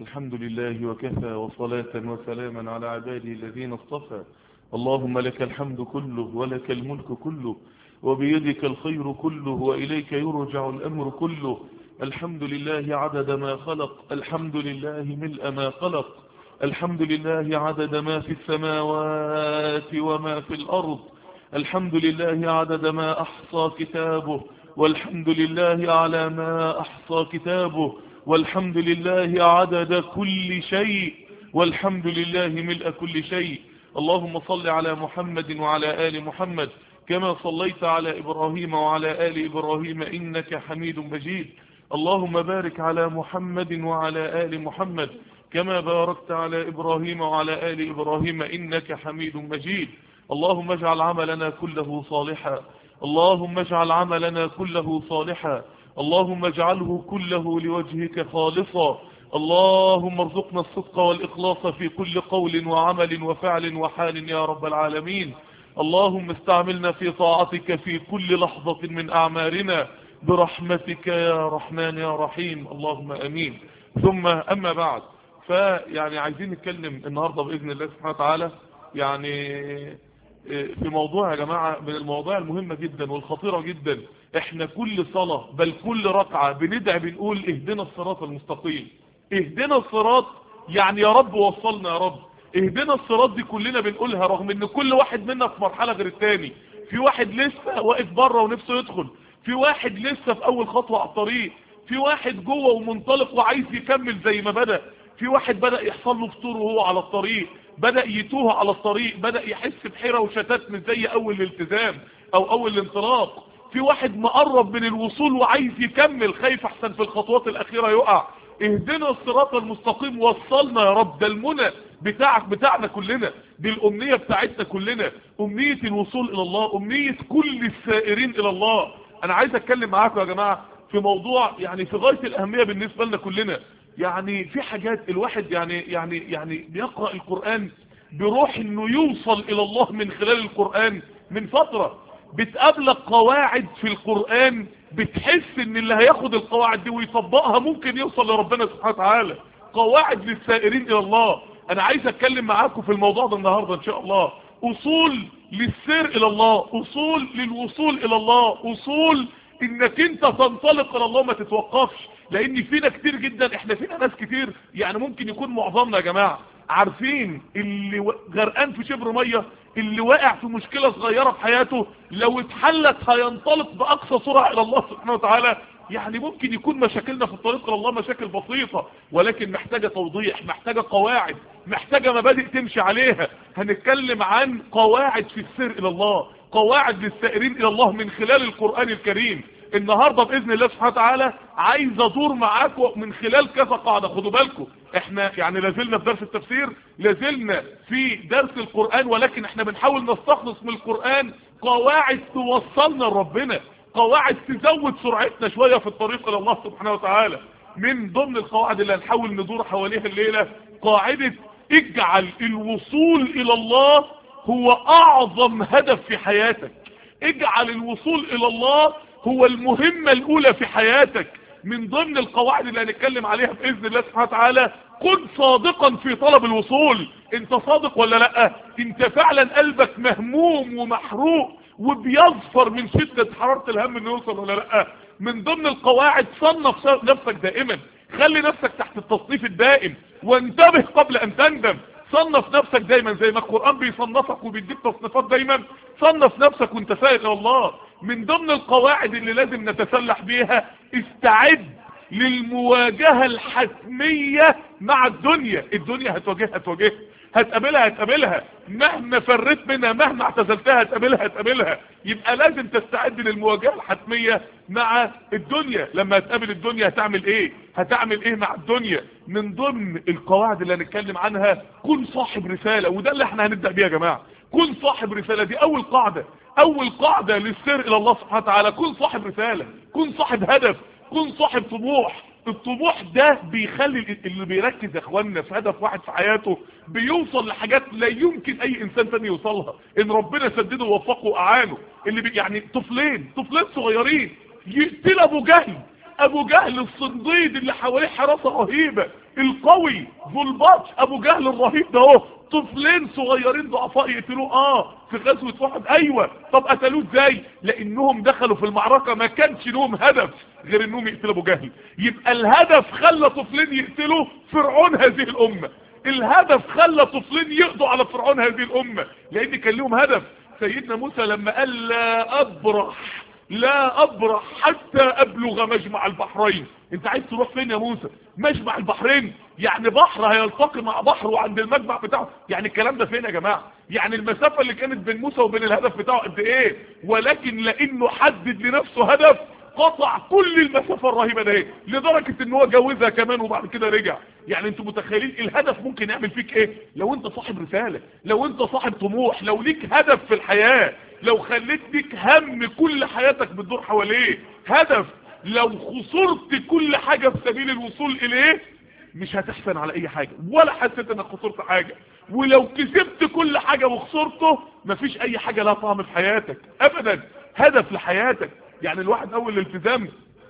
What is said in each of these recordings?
الحمد لله وكفى وصلاة وسلاما على عباده الذين اصطفى اللهم لك الحمد كله ولك الملك كله وبيدك الخير كله وإليك يرجع الأمر كله الحمد لله عدد ما خلق الحمد لله ملء ما خلق الحمد لله عدد ما في السماوات وما في الأرض الحمد لله عدد ما أحصى كتابه والحمد لله على ما أحصى كتابه والحمد لله عدد كل شيء والحمد لله ملء كل شيء اللهم صل على محمد وعلى آل محمد كما صليت على إبراهيم وعلى آل إبراهيم إنك حميد مجيد اللهم بارك على محمد وعلى آل محمد كما باركت على إبراهيم وعلى آل إبراهيم إنك حميد مجيد اللهم اجعل عملنا كله صالحا اللهم اجعل عملنا كله صالحا اللهم اجعله كله لوجهك خالصا اللهم ارزقنا الصدق والإخلاص في كل قول وعمل وفعل وحال يا رب العالمين اللهم استعملنا في طاعتك في كل لحظة من أعمارنا برحمتك يا رحمن يا رحيم اللهم أمين ثم أما بعد فيعني عايزين نتكلم النهاردة بإذن الله سبحانه وتعالى يعني في موضوع يا جماعة من المواضيع المهمة جدا والخطيرة جدا احنا كل صلاة بل كل ركعة بندعي بنقول اهدنا الصراط المستقيم اهدنا الصراط يعني يا رب وصلنا يا رب اهدنا الصراط دي كلنا بنقولها رغم ان كل واحد منا في مرحلة غير التاني في واحد لسه واقف بره ونفسه يدخل في واحد لسه في اول خطوة على الطريق في واحد جوه ومنطلق وعايز يكمل زي ما بدأ في واحد بدأ يحصل له فطور وهو على الطريق بدأ يتوه على الطريق بدأ يحس بحيرة وشتات مش زي اول الالتزام او اول الانطلاق في واحد مقرب من الوصول وعايز يكمل خايف احسن في الخطوات الاخيرة يقع اهدنا الصراط المستقيم وصلنا يا رب ده المنى بتاعك بتاعنا كلنا دي الامنية بتاعتنا كلنا امنية الوصول الى الله امنية كل السائرين الى الله انا عايز اتكلم معاكم يا جماعة في موضوع يعني في غاية الاهمية بالنسبة لنا كلنا يعني في حاجات الواحد يعني يعني يعني بيقرأ القرآن بروح انه يوصل الى الله من خلال القرآن من فترة بتقابلك قواعد في القرآن بتحس ان اللي هياخد القواعد دي ويطبقها ممكن يوصل لربنا سبحانه وتعالى قواعد للسائرين الى الله انا عايز اتكلم معاكم في الموضوع ده النهاردة ان شاء الله اصول للسير الى الله اصول للوصول الى الله اصول انك انت تنطلق الى الله ما تتوقفش لان فينا كتير جدا احنا فينا ناس كتير يعني ممكن يكون معظمنا يا جماعة عارفين اللي غرقان في شبر مية اللي واقع في مشكلة صغيرة في حياته لو اتحلت هينطلق باقصى سرعة الى الله سبحانه وتعالى يعني ممكن يكون مشاكلنا في الطريق الى الله مشاكل بسيطة ولكن محتاجة توضيح محتاجة قواعد محتاجة مبادئ تمشي عليها هنتكلم عن قواعد في السير الى الله قواعد للسائرين الى الله من خلال القرآن الكريم النهاردة بإذن الله سبحانه وتعالى عايز ادور معاكم من خلال كذا قاعدة خدوا بالكم احنا يعني لازلنا في درس التفسير لازلنا في درس القرآن ولكن احنا بنحاول نستخلص من القرآن قواعد توصلنا لربنا قواعد تزود سرعتنا شوية في الطريق الى الله سبحانه وتعالى من ضمن القواعد اللي هنحاول ندور حواليها الليلة قاعدة اجعل الوصول الى الله هو اعظم هدف في حياتك اجعل الوصول الى الله هو المهمة الاولى في حياتك من ضمن القواعد اللي هنتكلم عليها باذن الله سبحانه وتعالى كن صادقا في طلب الوصول انت صادق ولا لا انت فعلا قلبك مهموم ومحروق وبيظفر من شدة حرارة الهم انه يوصل ولا لا من ضمن القواعد صنف نفسك دائما خلي نفسك تحت التصنيف الدائم وانتبه قبل ان تندم صنف نفسك دايما زي ما القرآن بيصنفك وبيديك تصنيفات دايما صنف نفسك وانت سائل الى الله من ضمن القواعد اللي لازم نتسلح بيها استعد للمواجهة الحتمية مع الدنيا الدنيا هتواجهها هتواجهها هتقابلها هتقابلها مهما فرت منها مهما اعتزلتها هتقابلها هتقابلها يبقى لازم تستعد للمواجهة الحتمية مع الدنيا لما هتقابل الدنيا هتعمل ايه هتعمل ايه مع الدنيا من ضمن القواعد اللي هنتكلم عنها كن صاحب رسالة وده اللي احنا هنبدأ بيها يا جماعة كن صاحب رسالة دي اول قاعدة اول قاعدة للسير الى الله سبحانه وتعالى كن صاحب رسالة كن صاحب هدف كن صاحب طموح الطموح ده بيخلي اللي بيركز يا اخواننا في هدف واحد في حياته بيوصل لحاجات لا يمكن اي انسان تاني يوصلها ان ربنا سدده ووفقه واعانه اللي بي يعني طفلين طفلين صغيرين يقتل ابو جهل ابو جهل الصنديد اللي حواليه حراسة رهيبة القوي ذو البطش ابو جهل الرهيب ده اهو طفلين صغيرين ضعفاء يقتلوه اه في غزوة واحد ايوه طب قتلوه ازاي لانهم دخلوا في المعركة ما كانش لهم هدف غير انهم يقتلوا ابو جهل يبقى الهدف خلى طفلين يقتلوا فرعون هذه الامة الهدف خلى طفلين يقضوا على فرعون هذه الامة لان كان لهم هدف سيدنا موسى لما قال لا ابرح لا ابرح حتى ابلغ مجمع البحرين انت عايز تروح فين يا موسى مجمع البحرين يعني بحر هيلتقي مع بحر وعند المجمع بتاعه يعني الكلام ده فين يا جماعة يعني المسافة اللي كانت بين موسى وبين الهدف بتاعه قد ايه ولكن لانه حدد لنفسه هدف قطع كل المسافة الرهيبة ده لدرجة ان هو جوزها كمان وبعد كده رجع يعني انتوا متخيلين الهدف ممكن يعمل فيك ايه لو انت صاحب رسالة لو انت صاحب طموح لو ليك هدف في الحياة لو خليت ليك هم كل حياتك بتدور حواليه هدف لو خسرت كل حاجة في سبيل الوصول اليه مش هتحسن على اي حاجة ولا حسيت انك خسرت حاجة ولو كسبت كل حاجة وخسرته مفيش اي حاجة لها طعم في حياتك ابدا هدف لحياتك يعني الواحد اول الالتزام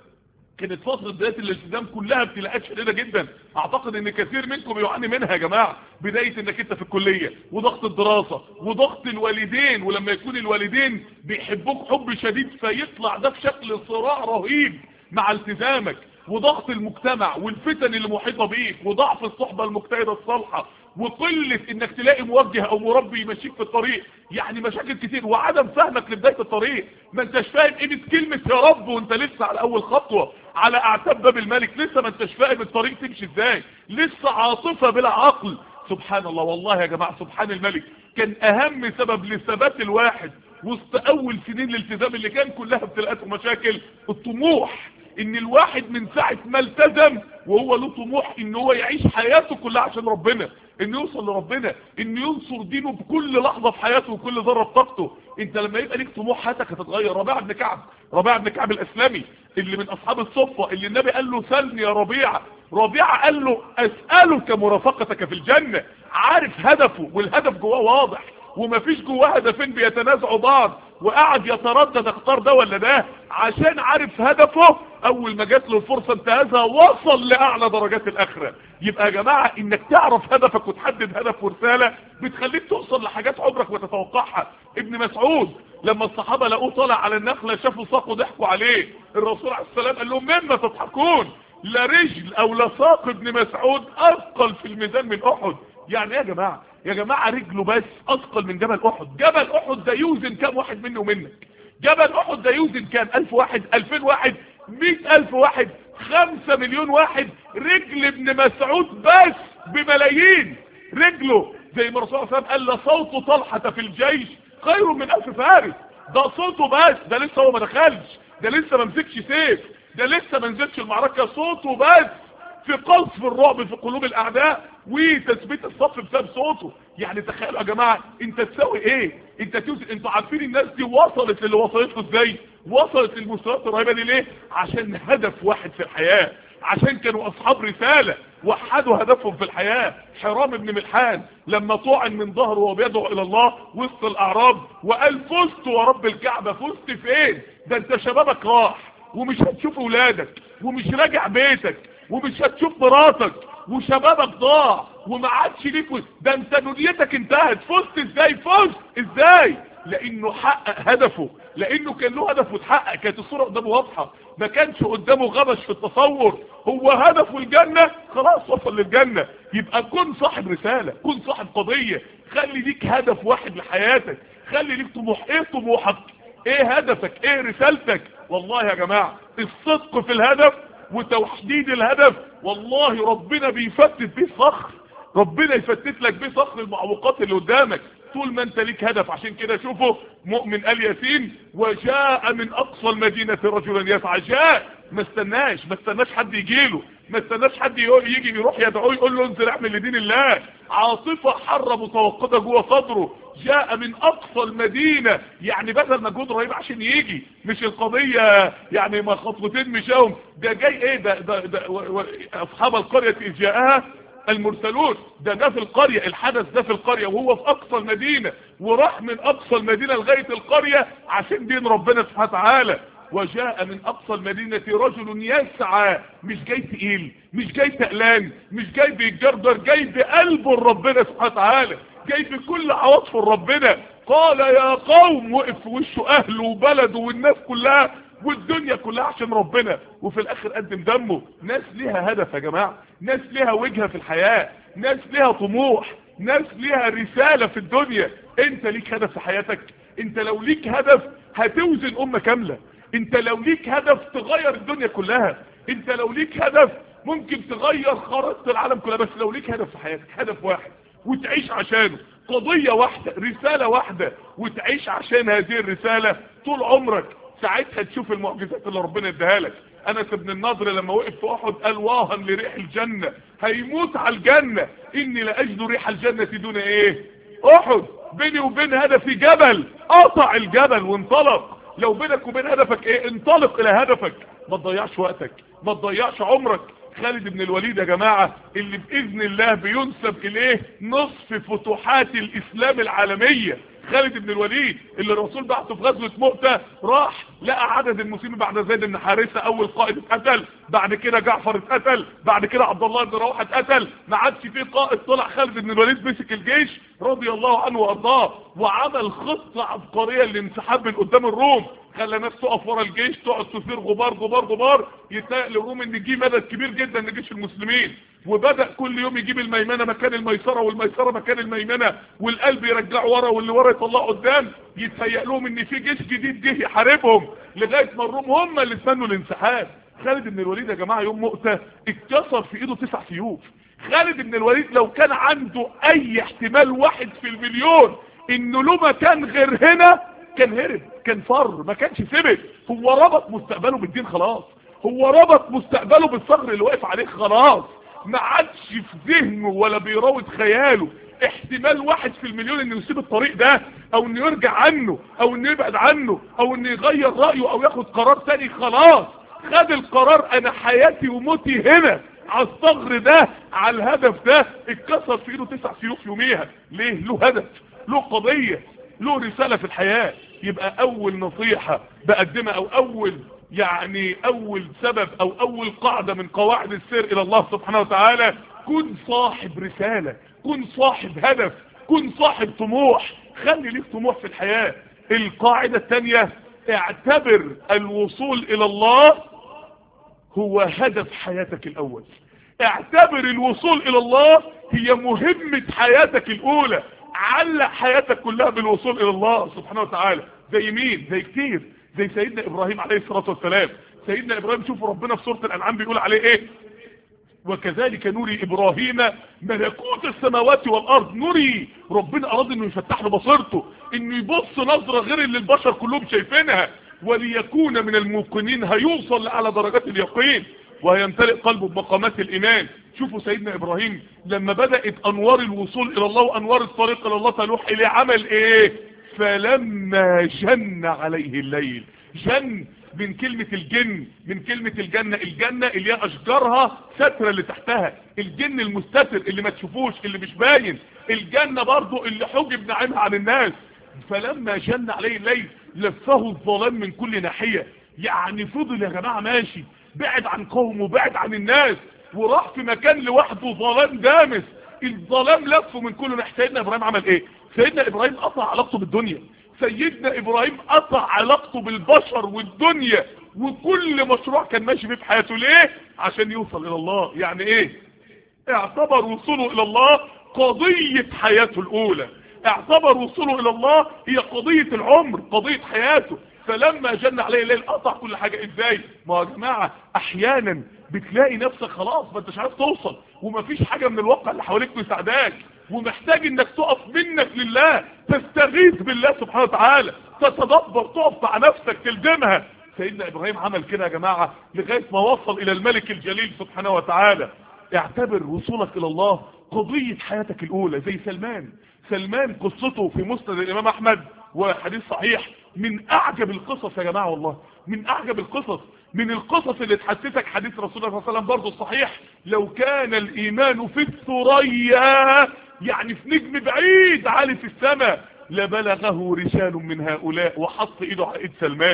كانت فترة بداية الالتزام كلها ابتلاءات شديدة جدا اعتقد ان كثير منكم يعاني منها يا جماعة بداية انك انت في الكلية وضغط الدراسة وضغط الوالدين ولما يكون الوالدين بيحبوك حب شديد فيطلع ده في شكل صراع رهيب مع التزامك وضغط المجتمع والفتن اللي محيطة بيك وضعف الصحبة المجتهدة الصالحة وقلة انك تلاقي موجه او مربي يمشيك في الطريق يعني مشاكل كتير وعدم فهمك لبداية الطريق ما انتش فاهم قيمة كلمة يا رب وانت لسه على اول خطوة على اعتاب باب الملك لسه ما انتش فاهم الطريق تمشي ازاي لسه عاطفة بلا عقل سبحان الله والله يا جماعة سبحان الملك كان اهم سبب لثبات الواحد وسط اول سنين الالتزام اللي كان كلها ابتلاءات ومشاكل الطموح ان الواحد من ساعة ما التزم وهو له طموح ان هو يعيش حياته كلها عشان ربنا انه يوصل لربنا انه ينصر دينه بكل لحظة في حياته وكل ذرة بطاقته انت لما يبقى ليك طموح حياتك هتتغير ربيع بن كعب ربيع بن كعب الاسلامي اللي من اصحاب الصفة اللي النبي قال له سلني يا ربيع ربيع قال له اسألك مرافقتك في الجنة عارف هدفه والهدف جواه واضح ومفيش جواه هدفين بيتنازعوا بعض وقعد يتردد اختار ده ولا ده عشان عارف هدفه اول ما جات له الفرصة انتهزها وصل لاعلى درجات الاخرة يبقى يا جماعة انك تعرف هدفك وتحدد هدف ورسالة بتخليك توصل لحاجات عمرك ما تتوقعها ابن مسعود لما الصحابة لقوه طالع على النخلة شافوا ساقه ضحكوا عليه الرسول عليه السلام قال لهم مما تضحكون لا رجل او لا ساق ابن مسعود اثقل في الميزان من احد يعني ايه يا جماعة يا جماعة رجله بس اثقل من جبل احد جبل احد ده يوزن كام واحد مني ومنك جبل احد ده يوزن كام الف واحد الفين واحد مئة الف واحد خمسة مليون واحد رجل ابن مسعود بس بملايين رجله زي ما الرسول صلى الله عليه وسلم قال لصوت طلحة في الجيش خير من الف فارس ده صوته بس ده لسه هو ما دخلش ده لسه ما مسكش سيف ده لسه ما نزلش المعركة صوته بس في قصف الرعب في قلوب الاعداء وتثبيت الصف بسبب صوته يعني تخيلوا يا جماعة انت تساوي ايه انت توزن انتوا عارفين الناس دي وصلت للي وصلت له ازاي وصلت للمستويات الرهيبة دي ليه عشان هدف واحد في الحياة عشان كانوا اصحاب رسالة وحدوا هدفهم في الحياة حرام بن ملحان لما طعن من ظهره وهو بيدعو الى الله وسط الاعراب وقال فزت ورب الكعبة فزت فين ده انت شبابك راح ومش هتشوف اولادك ومش راجع بيتك ومش هتشوف مراتك وشبابك ضاع وما عادش ليك ده انت دنيتك انتهت فزت ازاي فزت ازاي لانه حقق هدفه لانه كان له هدف وتحقق كانت الصورة قدامه واضحة ما كانش قدامه غبش في التصور هو هدفه الجنة خلاص وصل للجنة يبقى كن صاحب رسالة كن صاحب قضية خلي ليك هدف واحد لحياتك خلي ليك طموح ايه طموحك ايه هدفك ايه رسالتك والله يا جماعة الصدق في الهدف وتوحيد الهدف والله ربنا بيفتت بيه صخر ربنا يفتت لك بيه صخر المعوقات اللي قدامك طول ما انت ليك هدف عشان كده شوفوا مؤمن آل ياسين وجاء من اقصى المدينة رجلا يسعى جاء ما استناش ما استناش حد يجيله ما استناش حد يجي يروح يدعوه يقول له انزل اعمل لدين الله عاطفة حرة متوقدة جوه صدره جاء من اقصى المدينة يعني بذل مجهود رهيب عشان يجي مش القضية يعني ما خطوتين مشاهم ده جاي ايه ده, ده, ده و و اصحاب القرية اذ جاءها المرسلون ده ده في القرية الحدث ده في القرية وهو في اقصى المدينة وراح من اقصى المدينة لغاية القرية عشان دين ربنا سبحانه وتعالى وجاء من اقصى المدينة رجل يسعى مش جاي تقيل مش جاي تقلان مش جاي بيتجردر جاي بقلبه لربنا سبحانه وتعالى جاي بكل عواطفه لربنا قال يا قوم وقف في وشه اهله وبلده والناس كلها والدنيا كلها عشان ربنا وفي الاخر قدم دمه ناس ليها هدف يا جماعة ناس ليها وجهة في الحياة ناس ليها طموح ناس ليها رسالة في الدنيا انت ليك هدف في حياتك انت لو ليك هدف هتوزن امة كاملة انت لو ليك هدف تغير الدنيا كلها انت لو ليك هدف ممكن تغير خريطة العالم كلها بس لو ليك هدف في حياتك هدف واحد وتعيش عشانه قضية واحدة رسالة واحدة وتعيش عشان هذه الرسالة طول عمرك ساعتها تشوف المعجزات اللي ربنا اداها لك انس بن النضر لما وقف في احد قال واها لريح الجنة هيموت على الجنة اني لاجد ريح الجنة دون ايه احد بيني وبين هدفي جبل قطع الجبل وانطلق لو بينك وبين هدفك ايه انطلق الى هدفك ما تضيعش وقتك ما تضيعش عمرك خالد بن الوليد يا جماعة اللي بإذن الله بينسب إليه نصف فتوحات الإسلام العالمية خالد بن الوليد اللي الرسول بعته في غزوة مؤتة راح لقى عدد المسلمين بعد زيد بن حارثة اول قائد اتقتل بعد كده جعفر اتقتل بعد كده عبد الله بن رواحه اتقتل ما عادش فيه قائد طلع خالد بن الوليد مسك الجيش رضي الله عنه وارضاه وعمل خطة عبقرية للانسحاب من قدام الروم خلى ناس تقف ورا الجيش تقعد تثير غبار غبار غبار يتلاقي للروم ان يجي مدد كبير جدا لجيش المسلمين وبدأ كل يوم يجيب الميمنة مكان الميسرة والميسرة مكان الميمنة والقلب يرجع ورا واللي ورا يطلع قدام يتهيأ لهم ان في جيش جديد جه يحاربهم لغاية ما الروم هم اللي استنوا الانسحاب خالد بن الوليد يا جماعة يوم مؤتة اتكسر في ايده تسع سيوف خالد بن الوليد لو كان عنده اي احتمال واحد في المليون انه له مكان غير هنا كان هرب كان فر ما كانش ثبت هو ربط مستقبله بالدين خلاص هو ربط مستقبله بالصخر اللي واقف عليه خلاص ما عادش في ذهنه ولا بيراود خياله احتمال واحد في المليون انه يسيب الطريق ده او انه يرجع عنه او انه يبعد عنه او انه يغير رأيه او ياخد قرار تاني خلاص خد القرار انا حياتي وموتي هنا على الصغر ده على الهدف ده اتكسر في ايده تسع سيوف يوميها ليه له هدف له قضية له رسالة في الحياة يبقى اول نصيحة بقدمها او اول يعني اول سبب او اول قاعدة من قواعد السير الى الله سبحانه وتعالى كن صاحب رسالة كن صاحب هدف كن صاحب طموح خلي ليك طموح في الحياة القاعدة الثانية اعتبر الوصول الى الله هو هدف حياتك الاول اعتبر الوصول الى الله هي مهمة حياتك الاولى علق حياتك كلها بالوصول الى الله سبحانه وتعالى زي مين زي كتير زي سيدنا ابراهيم عليه الصلاة والسلام سيدنا ابراهيم شوفوا ربنا في سورة الانعام بيقول عليه ايه وكذلك نري ابراهيم ملكوت السماوات والارض نري ربنا اراد انه يفتح له بصيرته انه يبص نظرة غير اللي البشر كلهم شايفينها وليكون من الموقنين هيوصل لأعلى درجات اليقين وهيمتلئ قلبه بمقامات الإيمان شوفوا سيدنا إبراهيم لما بدأت أنوار الوصول إلى الله وأنوار الطريق إلى الله تلوح إليه عمل إيه فلما جن عليه الليل جن من كلمة الجن من كلمة الجنة الجنة اللي هي أشجارها سترة اللي تحتها الجن المستتر اللي ما تشوفوش اللي مش باين الجنة برضو اللي حجب نعيمها عن الناس فلما جن عليه الليل لفه الظلام من كل ناحية يعني فضل يا جماعة ماشي بعد عن قومه بعد عن الناس وراح في مكان لوحده ظلام دامس الظلام لفه من كل ناحية سيدنا ابراهيم عمل ايه سيدنا ابراهيم قطع علاقته بالدنيا سيدنا ابراهيم قطع علاقته بالبشر والدنيا وكل مشروع كان ماشي فيه في حياته ليه عشان يوصل الى الله يعني ايه اعتبر وصوله الى الله قضية حياته الاولى اعتبر وصوله الى الله هي قضية العمر قضية حياته فلما جن عليه الليل قطع كل حاجة ازاي ما يا جماعة احيانا بتلاقي نفسك خلاص ما انتش عارف توصل ومفيش حاجة من الواقع اللي حواليك تساعدك ومحتاج انك تقف منك لله تستغيث بالله سبحانه وتعالى تتدبر تقف مع نفسك تلزمها سيدنا ابراهيم عمل كده يا جماعة لغاية ما وصل الى الملك الجليل سبحانه وتعالى اعتبر وصولك الى الله قضية حياتك الاولى زي سلمان سلمان قصته في مسند الامام احمد وحديث صحيح من اعجب القصص يا جماعة والله من اعجب القصص من القصص اللي تحسسك حديث رسول الله صلى الله عليه وسلم برضه الصحيح لو كان الايمان في الثريا يعني في نجم بعيد عالي في السماء لبلغه رسال من هؤلاء وحط ايده على ايد سلمان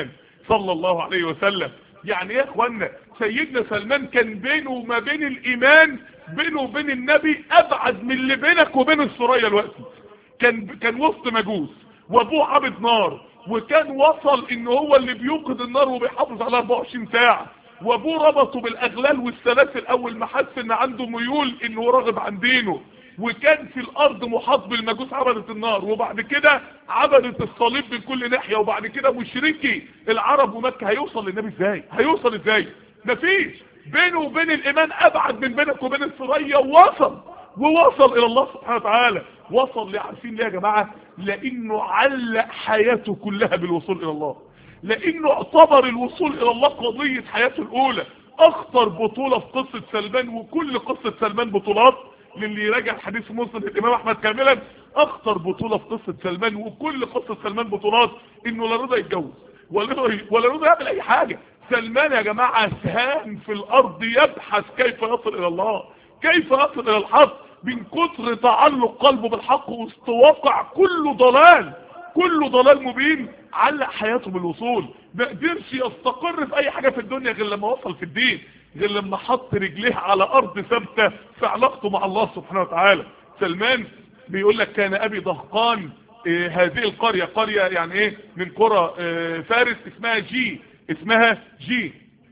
صلى الله عليه وسلم يعني يا اخوانا سيدنا سلمان كان بينه وما بين الايمان بينه وبين النبي ابعد من اللي بينك وبين السورية الوقت كان كان وسط مجوس وابوه عبد نار وكان وصل ان هو اللي بيوقد النار وبيحافظ على 24 ساعة وابوه ربطه بالاغلال والسلاسل اول ما حس ان عنده ميول انه راغب عن دينه وكان في الارض محاط بالمجوس عبدة النار وبعد كده عبدة الصليب من كل ناحية وبعد كده مشركي العرب ومكة هيوصل للنبي ازاي هيوصل ازاي مفيش بينه وبين الايمان ابعد من بينك وبين الثريا ووصل ووصل الى الله سبحانه وتعالى وصل ليه عارفين ليه يا جماعة لانه علق حياته كلها بالوصول الى الله لانه اعتبر الوصول الى الله قضية حياته الاولى اخطر بطولة في قصة سلمان وكل قصة سلمان بطولات للي يراجع حديث مسلم الامام احمد كاملا اخطر بطولة في قصة سلمان وكل قصة سلمان بطولات انه لا رضا يتجوز ولا رضا ولا رضا يعمل اي حاجة سلمان يا جماعة سهام في الارض يبحث كيف يصل الى الله كيف يصل الى الحق من كتر تعلق قلبه بالحق وسط واقع كله ضلال كله ضلال مبين علق حياته بالوصول ما قدرش يستقر في اي حاجة في الدنيا غير لما وصل في الدين غير لما حط رجليه على ارض ثابته في علاقته مع الله سبحانه وتعالى سلمان بيقول لك كان ابي دهقان إيه هذه القرية قرية يعني ايه من قرى إيه فارس اسمها جي اسمها جي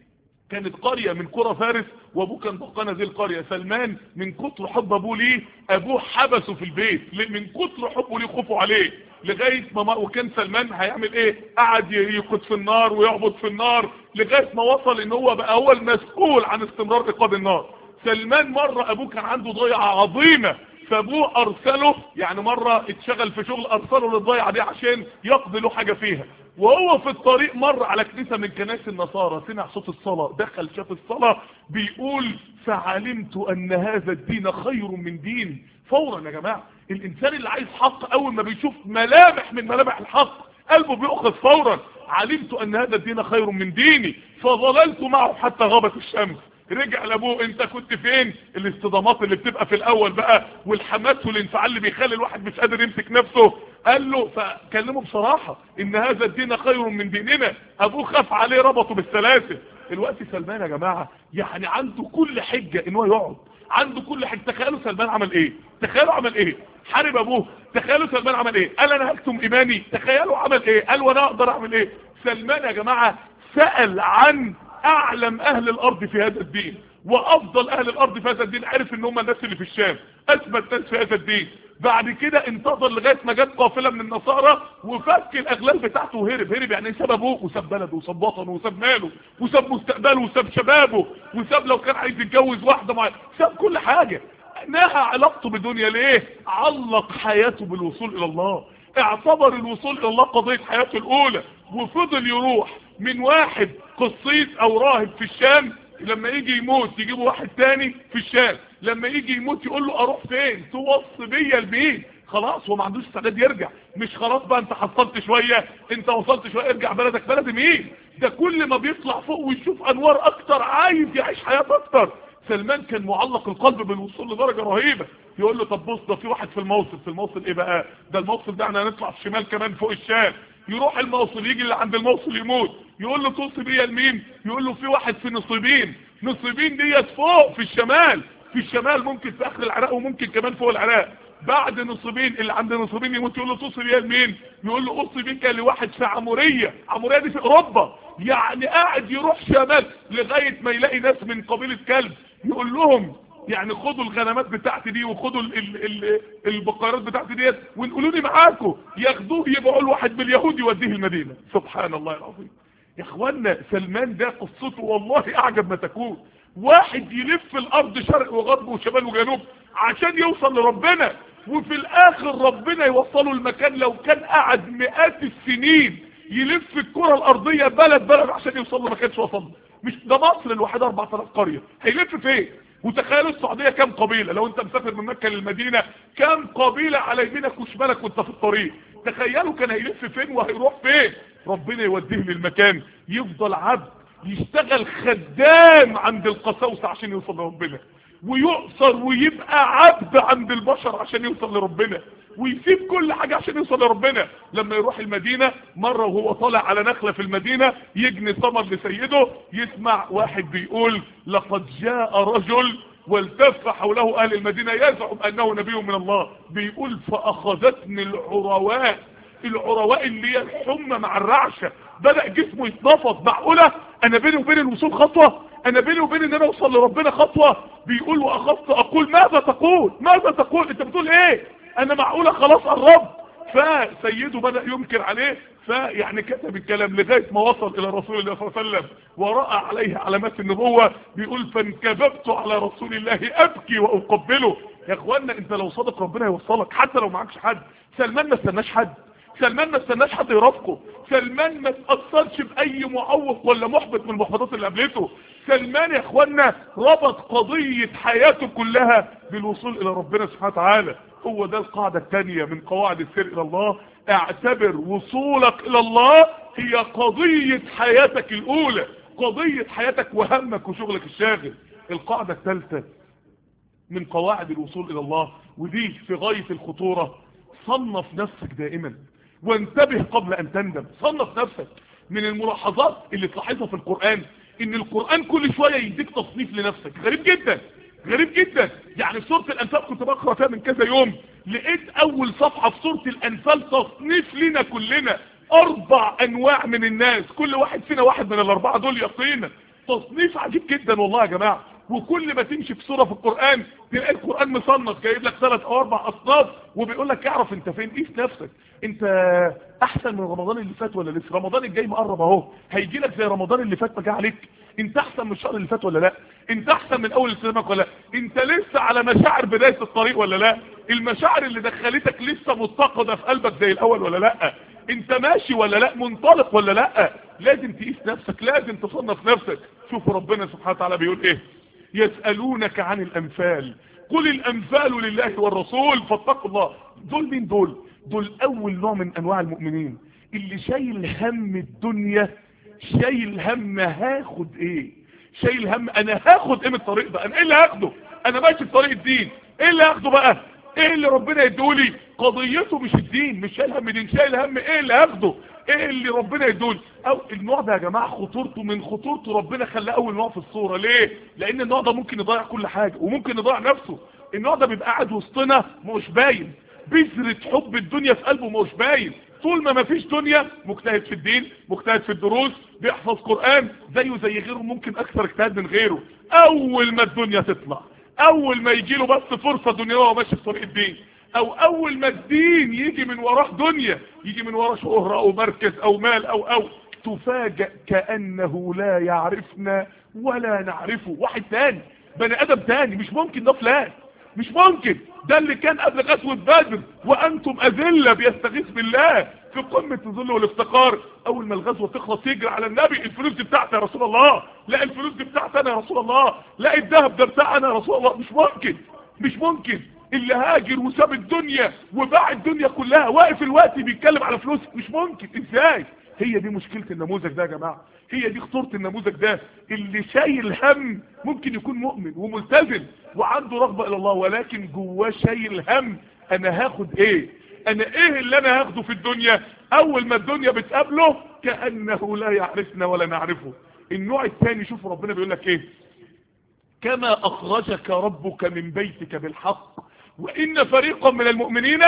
كانت قرية من قرى فارس وابوه كان دهقان هذه القرية سلمان من كتر حب ابوه ليه ابوه حبسه في البيت من كتر حبه ليه خوفه عليه لغاية ما وكان سلمان هيعمل ايه قعد يقود في النار ويعبد في النار لغاية ما وصل ان هو بقى هو المسؤول عن استمرار ايقاد النار سلمان مرة ابوه كان عنده ضيعة عظيمة فابوه ارسله يعني مرة اتشغل في شغل ارسله للضيعة دي عشان يقضي له حاجة فيها وهو في الطريق مر على كنيسة من كنائس النصارى سمع صوت الصلاة دخل شاف الصلاة بيقول فعلمت ان هذا الدين خير من دين فورا يا جماعة الانسان اللي عايز حق اول ما بيشوف ملامح من ملامح الحق قلبه بيأخذ فورا علمت ان هذا الدين خير من ديني فظللت معه حتى غابت الشمس رجع لابوه انت كنت فين الاصطدامات اللي بتبقى في الاول بقى والحماس والانفعال اللي بيخلي الواحد مش قادر يمسك نفسه قال له فكلمه بصراحة ان هذا الدين خير من ديننا ابوه خاف عليه ربطه بالسلاسل الوقت سلمان يا جماعة يعني عنده كل حجة ان هو يقعد عنده كل حاجة تخيلوا سلمان عمل ايه تخيلوا عمل ايه حارب ابوه تخيلوا سلمان عمل ايه قال انا هكتم ايماني تخيلوا عمل ايه قال وانا اقدر اعمل ايه سلمان يا جماعة سأل عن اعلم اهل الارض في هذا الدين وافضل اهل الارض في هذا الدين عرف ان هم الناس اللي في الشام اثبت ناس في هذا الدين بعد كده انتظر لغايه ما جت قافله من النصارى وفك الاغلال بتاعته وهرب هرب يعني ساب ابوه وساب بلده وساب وطنه وساب ماله وساب مستقبله وساب شبابه وساب لو كان عايز يتجوز واحده معاه ساب كل حاجه نهى علاقته بالدنيا ليه علق حياته بالوصول الى الله اعتبر الوصول الى الله قضيه حياته الاولى وفضل يروح من واحد قصيص او راهب في الشام لما يجي يموت يجيبوا واحد تاني في الشام لما يجي يموت يقول له اروح فين توصي بيا البيت خلاص هو ما عندوش استعداد يرجع مش خلاص بقى انت حصلت شوية انت وصلت شوية ارجع بلدك بلد مين ده كل ما بيطلع فوق ويشوف انوار اكتر عايز يعيش حياة اكتر سلمان كان معلق القلب بالوصول لدرجة رهيبة يقول له طب بص ده في واحد في الموصل في الموصل ايه بقى ده الموصل ده احنا هنطلع في الشمال كمان فوق الشام يروح الموصل يجي اللي عند الموصل يموت يقول له توصي بيا لمين يقول له في واحد في نصيبين نصيبين ديت فوق في الشمال في الشمال ممكن في اخر العراق وممكن كمان فوق العراق بعد نصيبين اللي عند نصيبين يموت يقول له توصي بيا لمين يقول له اوصي بيك لواحد في عمورية عمورية دي في اوروبا يعني قاعد يروح شمال لغاية ما يلاقي ناس من قبيلة كلب يقول لهم يعني خدوا الغنمات بتاعتي دي وخدوا ال ال ال البقرات بتاعتي ديت ونقولوني معاكم ياخدوه يبيعوا لواحد باليهود يوديه المدينة سبحان الله العظيم يا اخوانا سلمان ده قصته والله اعجب ما تكون واحد يلف الارض شرق وغرب وشمال وجنوب عشان يوصل لربنا وفي الاخر ربنا يوصله المكان لو كان قعد مئات السنين يلف الكرة الارضية بلد بلد عشان يوصل له ما كانش وصل مش ده مصر الواحدة 4000 قرية هيلف فين وتخيلوا السعودية كام قبيلة لو انت مسافر من مكة للمدينة كام قبيلة على يمينك وشمالك وانت في الطريق تخيلوا كان هيلف فين وهيروح فين ربنا يوديه للمكان يفضل عبد يشتغل خدام عند القساوسة عشان يوصل لربنا ويؤثر ويبقى عبد عند البشر عشان يوصل لربنا ويسيب كل حاجة عشان يوصل لربنا لما يروح المدينة مرة وهو طالع على نخلة في المدينة يجني ثمر لسيده يسمع واحد بيقول لقد جاء رجل والتف حوله اهل المدينة يزعم انه نبي من الله بيقول فاخذتني العرواء العرواء اللي هي الحمى مع الرعشة بدأ جسمه يتنفض معقولة انا بيني وبين الوصول خطوة انا بيني وبين ان انا اوصل لربنا خطوة بيقول واخذت اقول ماذا تقول ماذا تقول انت بتقول ايه انا معقولة خلاص قربت فسيده بدأ ينكر عليه فيعني كتب الكلام لغاية ما وصل الى رسول الله صلى الله عليه وسلم ورأى عليه علامات النبوة بيقول فانكببت على رسول الله ابكي واقبله يا اخوانا انت لو صادق ربنا يوصلك حتى لو معكش حد سلمان ما استناش حد سلمان ما استناش حد يرافقه سلمان ما تأثرش بأي معوق ولا محبط من المحبطات اللي قابلته سلمان يا اخوانا ربط قضية حياته كلها بالوصول الى ربنا سبحانه وتعالى هو ده القاعدة الثانية من قواعد السير الى الله اعتبر وصولك الى الله هي قضية حياتك الاولى قضية حياتك وهمك وشغلك الشاغل القاعدة الثالثة من قواعد الوصول الى الله ودي في غاية الخطورة صنف نفسك دائما وانتبه قبل ان تندم صنف نفسك من الملاحظات اللي تلاحظها في القرآن ان القرآن كل شوية يديك تصنيف لنفسك غريب جدا غريب جدا يعني في سورة الانفال كنت بقرأ فيها من كذا يوم لقيت اول صفحة في سورة الانفال تصنيف لنا كلنا اربع انواع من الناس كل واحد فينا واحد من الاربعة دول يقينا تصنيف عجيب جدا والله يا جماعة وكل ما تمشي في سورة في القرآن تلاقي القرآن مصنف جايب لك ثلاث او اربع اصناف وبيقول لك اعرف انت فين قيس نفسك انت احسن من رمضان اللي فات ولا لسه رمضان الجاي مقرب اهو هيجي لك زي رمضان اللي فات ما جه عليك انت احسن من الشهر اللي فات ولا لا انت احسن من اول السنه ولا لا انت لسه على مشاعر بدايه الطريق ولا لا المشاعر اللي دخلتك لسه متقده في قلبك زي الاول ولا لا انت ماشي ولا لا منطلق ولا لا لازم تقيس نفسك لازم تصنف نفسك شوف ربنا سبحانه وتعالى بيقول ايه يسألونك عن الأنفال قل الأنفال لله والرسول فاتقوا الله دول مين دول دول أول نوع من أنواع المؤمنين اللي شايل هم الدنيا شايل هم هاخد ايه شايل هم انا هاخد ايه من الطريق ده انا ايه اللي هاخده انا ماشي في طريق الدين ايه اللي هاخده بقى ايه اللي ربنا يدولي قضيته مش الدين مش شايل هم دين شايل هم ايه اللي هاخده ايه اللي ربنا يدولي او النوع ده يا جماعة خطورته من خطورته ربنا خلاه اول نوع في الصورة ليه لان النوع ده ممكن يضيع كل حاجة وممكن يضيع نفسه النوع ده بيبقى قاعد وسطنا مش باين بذرة حب الدنيا في قلبه مش باين طول ما مفيش دنيا مجتهد في الدين مجتهد في الدروس بيحفظ قرآن زيه زي غيره ممكن اكثر اجتهاد من غيره اول ما الدنيا تطلع اول ما يجي له بس فرصة دنيا وهو ماشي في طريق الدين او اول ما الدين يجي من وراه دنيا يجي من وراه شهرة او مركز او مال او او تفاجأ كأنه لا يعرفنا ولا نعرفه واحد تاني بني ادم تاني مش ممكن ده فلان مش ممكن ده اللي كان قبل غزوة بدر وانتم اذلة بيستغيث بالله في قمة الذل والافتقار اول ما الغزوة تخلص يجري على النبي الفلوس دي بتاعتي يا رسول الله لا الفلوس دي بتاعتي انا يا رسول الله لا الذهب ده بتاعنا يا رسول الله مش ممكن مش ممكن اللي هاجر وساب الدنيا وباع الدنيا كلها واقف الوقت بيتكلم على فلوس مش ممكن ازاي هي دي مشكلة النموذج ده يا جماعة هي دي خطورة النموذج ده اللي شايل هم ممكن يكون مؤمن وملتزم وعنده رغبة الى الله ولكن جواه شايل هم انا هاخد ايه انا ايه اللي انا هاخده في الدنيا اول ما الدنيا بتقابله كأنه لا يعرفنا ولا نعرفه النوع الثاني شوف ربنا بيقول لك ايه كما اخرجك ربك من بيتك بالحق وان فريقا من المؤمنين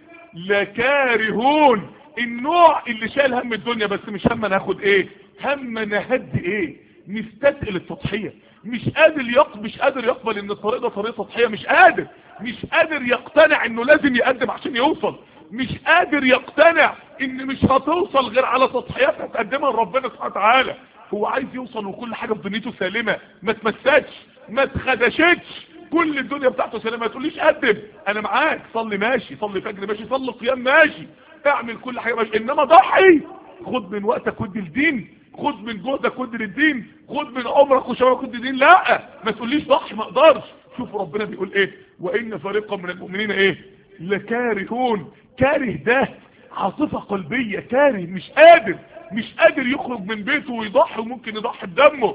لكارهون النوع اللي شايل هم الدنيا بس مش هم انا هاخد ايه هم انا هدي ايه مستثقل التضحيه مش قادر يقبل مش قادر يقبل ان الطريق ده طريق تضحيه مش قادر مش قادر يقتنع انه لازم يقدم عشان يوصل مش قادر يقتنع ان مش هتوصل غير على تضحيات هتقدمها لربنا سبحانه وتعالى هو عايز يوصل وكل حاجه في دنيته سالمه ما تمسكش ما تخدشتش كل الدنيا بتاعته سلامه ما تقوليش قدم انا معاك صلي ماشي صلي فجر ماشي صلي قيام ماشي اعمل كل حاجه ماشي انما ضحي خد من وقتك ودي الدين خد من جهدك ودي للدين خد من عمرك وشبابك ودي الدين لا ما تقوليش ضحي ما اقدرش شوف ربنا بيقول ايه وان فريقا من المؤمنين ايه لكارهون كاره ده عاطفه قلبيه كاره مش قادر مش قادر يخرج من بيته ويضحي وممكن يضحي بدمه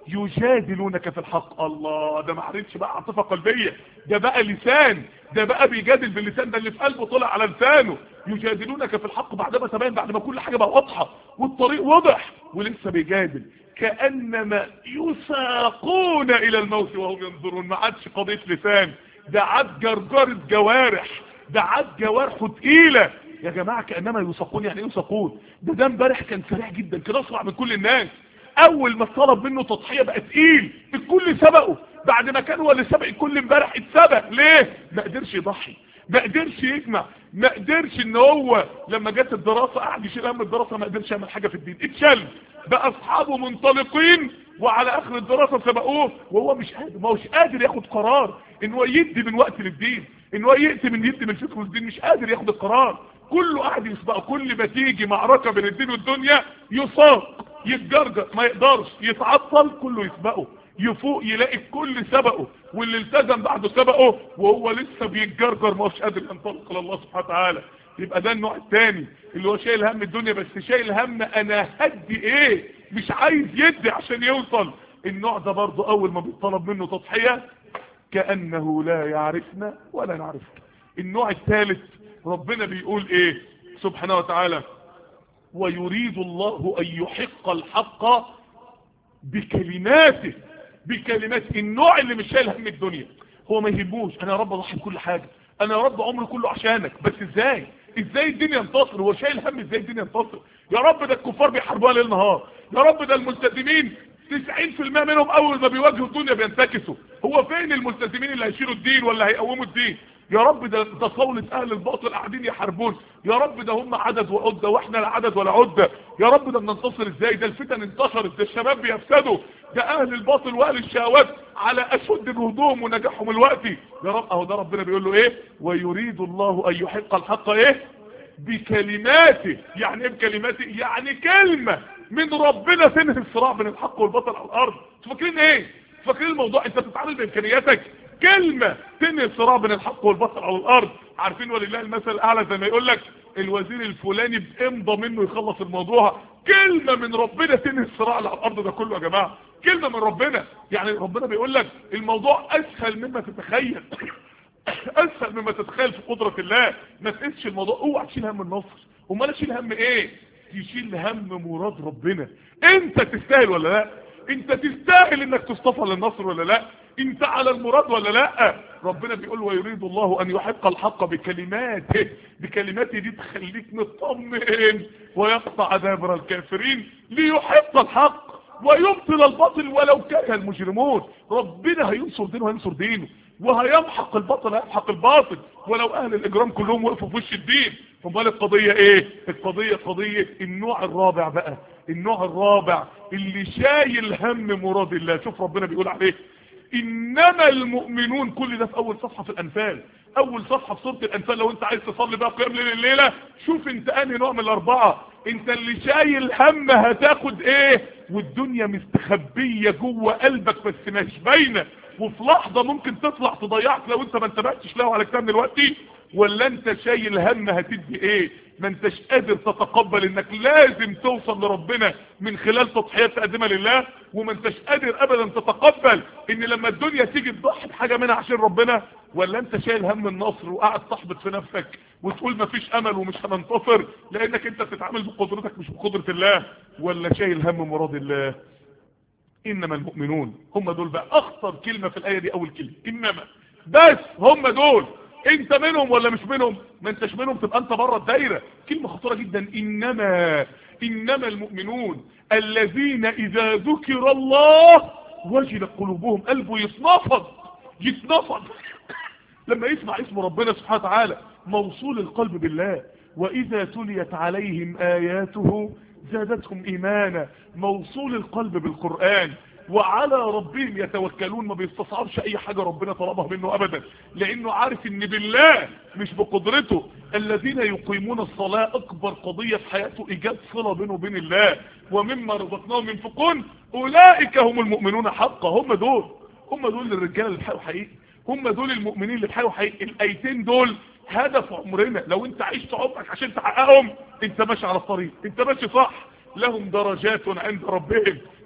يجادلونك في الحق الله ده ما عرفش بقى عاطفه قلبيه ده بقى لسان ده بقى بيجادل باللسان ده اللي في قلبه طلع على لسانه يجادلونك في الحق بعدما تبين بعد ما كل حاجه بقى واضحه والطريق واضح ولسه بيجادل كانما يساقون الى الموت وهم ينظرون ما عادش قضيه لسان ده عاد جرجره جوارح ده عاد جوارحه تقيله يا جماعه كانما يساقون يعني ايه يساقون ده ده امبارح كان سريع جدا كان اسرع من كل الناس اول ما طلب منه تضحيه بقى تقيل الكل سبقه بعد ما كان هو اللي سبق الكل امبارح اتسبق ليه ما قدرش يضحي ما قدرش يجمع ما قدرش ان هو لما جت الدراسه قعد يشيل هم الدراسه ما قدرش يعمل حاجه في الدين اتشل بقى اصحابه منطلقين وعلى اخر الدراسه سبقوه وهو مش قادر ما هوش قادر ياخد قرار ان هو يدي من وقت للدين ان هو يأتي من يدي من فكره للدين مش قادر ياخد القرار كله قاعد يسبقه كل ما تيجي معركه بين الدين والدنيا يصاب يتجرجر ما يقدرش يتعطل كله يسبقه يفوق يلاقي الكل سبقه واللي التزم بعده سبقه وهو لسه بيتجرجر ما هوش قادر ينطلق الى الله سبحانه وتعالى يبقى ده النوع الثاني اللي هو شايل هم الدنيا بس شايل هم انا هدي ايه مش عايز يدي عشان يوصل النوع ده برضه اول ما بيطلب منه تضحيه كانه لا يعرفنا ولا نعرفه النوع الثالث ربنا بيقول ايه سبحانه وتعالى ويريد الله ان يحق الحق بكلماته بكلمات النوع اللي مش شايل هم الدنيا هو ما يهموش انا يا رب اضحي بكل حاجه انا يا رب عمري كله عشانك بس ازاي ازاي الدنيا ينتصر هو شايل هم ازاي الدنيا ينتصر يا رب ده الكفار بيحاربوها ليل نهار يا رب ده الملتزمين 90% منهم اول ما بيواجهوا الدنيا بينتكسوا هو فين الملتزمين اللي هيشيلوا الدين ولا هيقوموا الدين يا رب ده ده صولة اهل الباطل قاعدين يحاربون يا رب ده هم عدد وعدة واحنا لا عدد ولا عدة يا رب ده بننتصر ازاي ده الفتن انتشرت ده الشباب بيفسدوا ده اهل الباطل واهل الشهوات على اشد الهدوم ونجاحهم الوقتي يا رب اهو ده ربنا بيقول له ايه ويريد الله ان يحق الحق ايه بكلماته يعني ايه بكلماته يعني كلمة من ربنا تنهي الصراع بين الحق والباطل على الارض انتوا فاكرين ايه فاكرين الموضوع انت بتتعامل بامكانياتك كلمة تنهي الصراع بين الحق والباطل على الارض عارفين ولله المثل الاعلى زي ما يقول لك الوزير الفلاني بامضى منه يخلص الموضوع كلمة من ربنا تنهي الصراع على الارض ده كله يا جماعة كلمة من ربنا يعني ربنا بيقول لك الموضوع اسهل مما تتخيل اسهل مما تتخيل في قدرة الله ما تقيسش الموضوع اوعى تشيل هم النصر امال اشيل هم ايه تشيل هم مراد ربنا انت تستاهل ولا لا انت تستاهل انك تصطفى للنصر ولا لا انت على المراد ولا لا ربنا بيقول ويريد الله ان يحق الحق بكلماته بكلماته دي تخليك مطمئن ويقطع دابر الكافرين ليحق الحق ويبطل الباطل ولو كره المجرمون ربنا هينصر دينه وهينصر دينه وهيمحق الباطل هيمحق الباطل ولو اهل الاجرام كلهم وقفوا في وش الدين امال القضيه ايه القضيه قضيه النوع الرابع بقى النوع الرابع اللي شايل هم مراد الله شوف ربنا بيقول عليه انما المؤمنون كل ده في اول صفحه في الانفال اول صفحه في سوره الانفال لو انت عايز تصلي بقى قيام ليل الليله شوف انت انهي نوع من الاربعه انت اللي شايل هم هتاخد ايه والدنيا مستخبيه جوه قلبك بس مش باينه وفي لحظه ممكن تطلع تضيعك لو انت ما انتبهتش له على كتاب دلوقتي ولا انت شايل هم هتدي ايه ما انتش قادر تتقبل انك لازم توصل لربنا من خلال تضحيات تقدمها لله وما انتش قادر ابدا تتقبل ان لما الدنيا تيجي تضحي بحاجه منها عشان ربنا ولا انت شايل هم النصر وقاعد تحبط في نفسك وتقول مفيش امل ومش هننتصر لانك انت بتتعامل بقدرتك مش بقدره الله ولا شايل هم مراد الله انما المؤمنون هم دول بقى اخطر كلمه في الايه دي اول كلمه انما بس هم دول انت منهم ولا مش منهم ما انتش منهم تبقى انت بره الدايره كلمه خطيره جدا انما انما المؤمنون الذين اذا ذكر الله وجلت قلوبهم قلبه يتنفض يتنفض لما يسمع اسم ربنا سبحانه وتعالى موصول القلب بالله واذا تليت عليهم اياته زادتهم ايمانا موصول القلب بالقرآن وعلى ربهم يتوكلون ما بيستصعبش اي حاجة ربنا طلبها منه ابدا لانه عارف ان بالله مش بقدرته الذين يقيمون الصلاة اكبر قضية في حياته ايجاد صلة بينه وبين الله ومما رزقناهم ينفقون اولئك هم المؤمنون حقا هم دول هم دول الرجال اللي بحقوا حقيقي هم دول المؤمنين اللي بحقوا حقيقي الايتين دول هدف عمرنا لو انت عشت عمرك عشان تحققهم انت ماشي على الطريق انت ماشي صح لهم درجات عند ربهم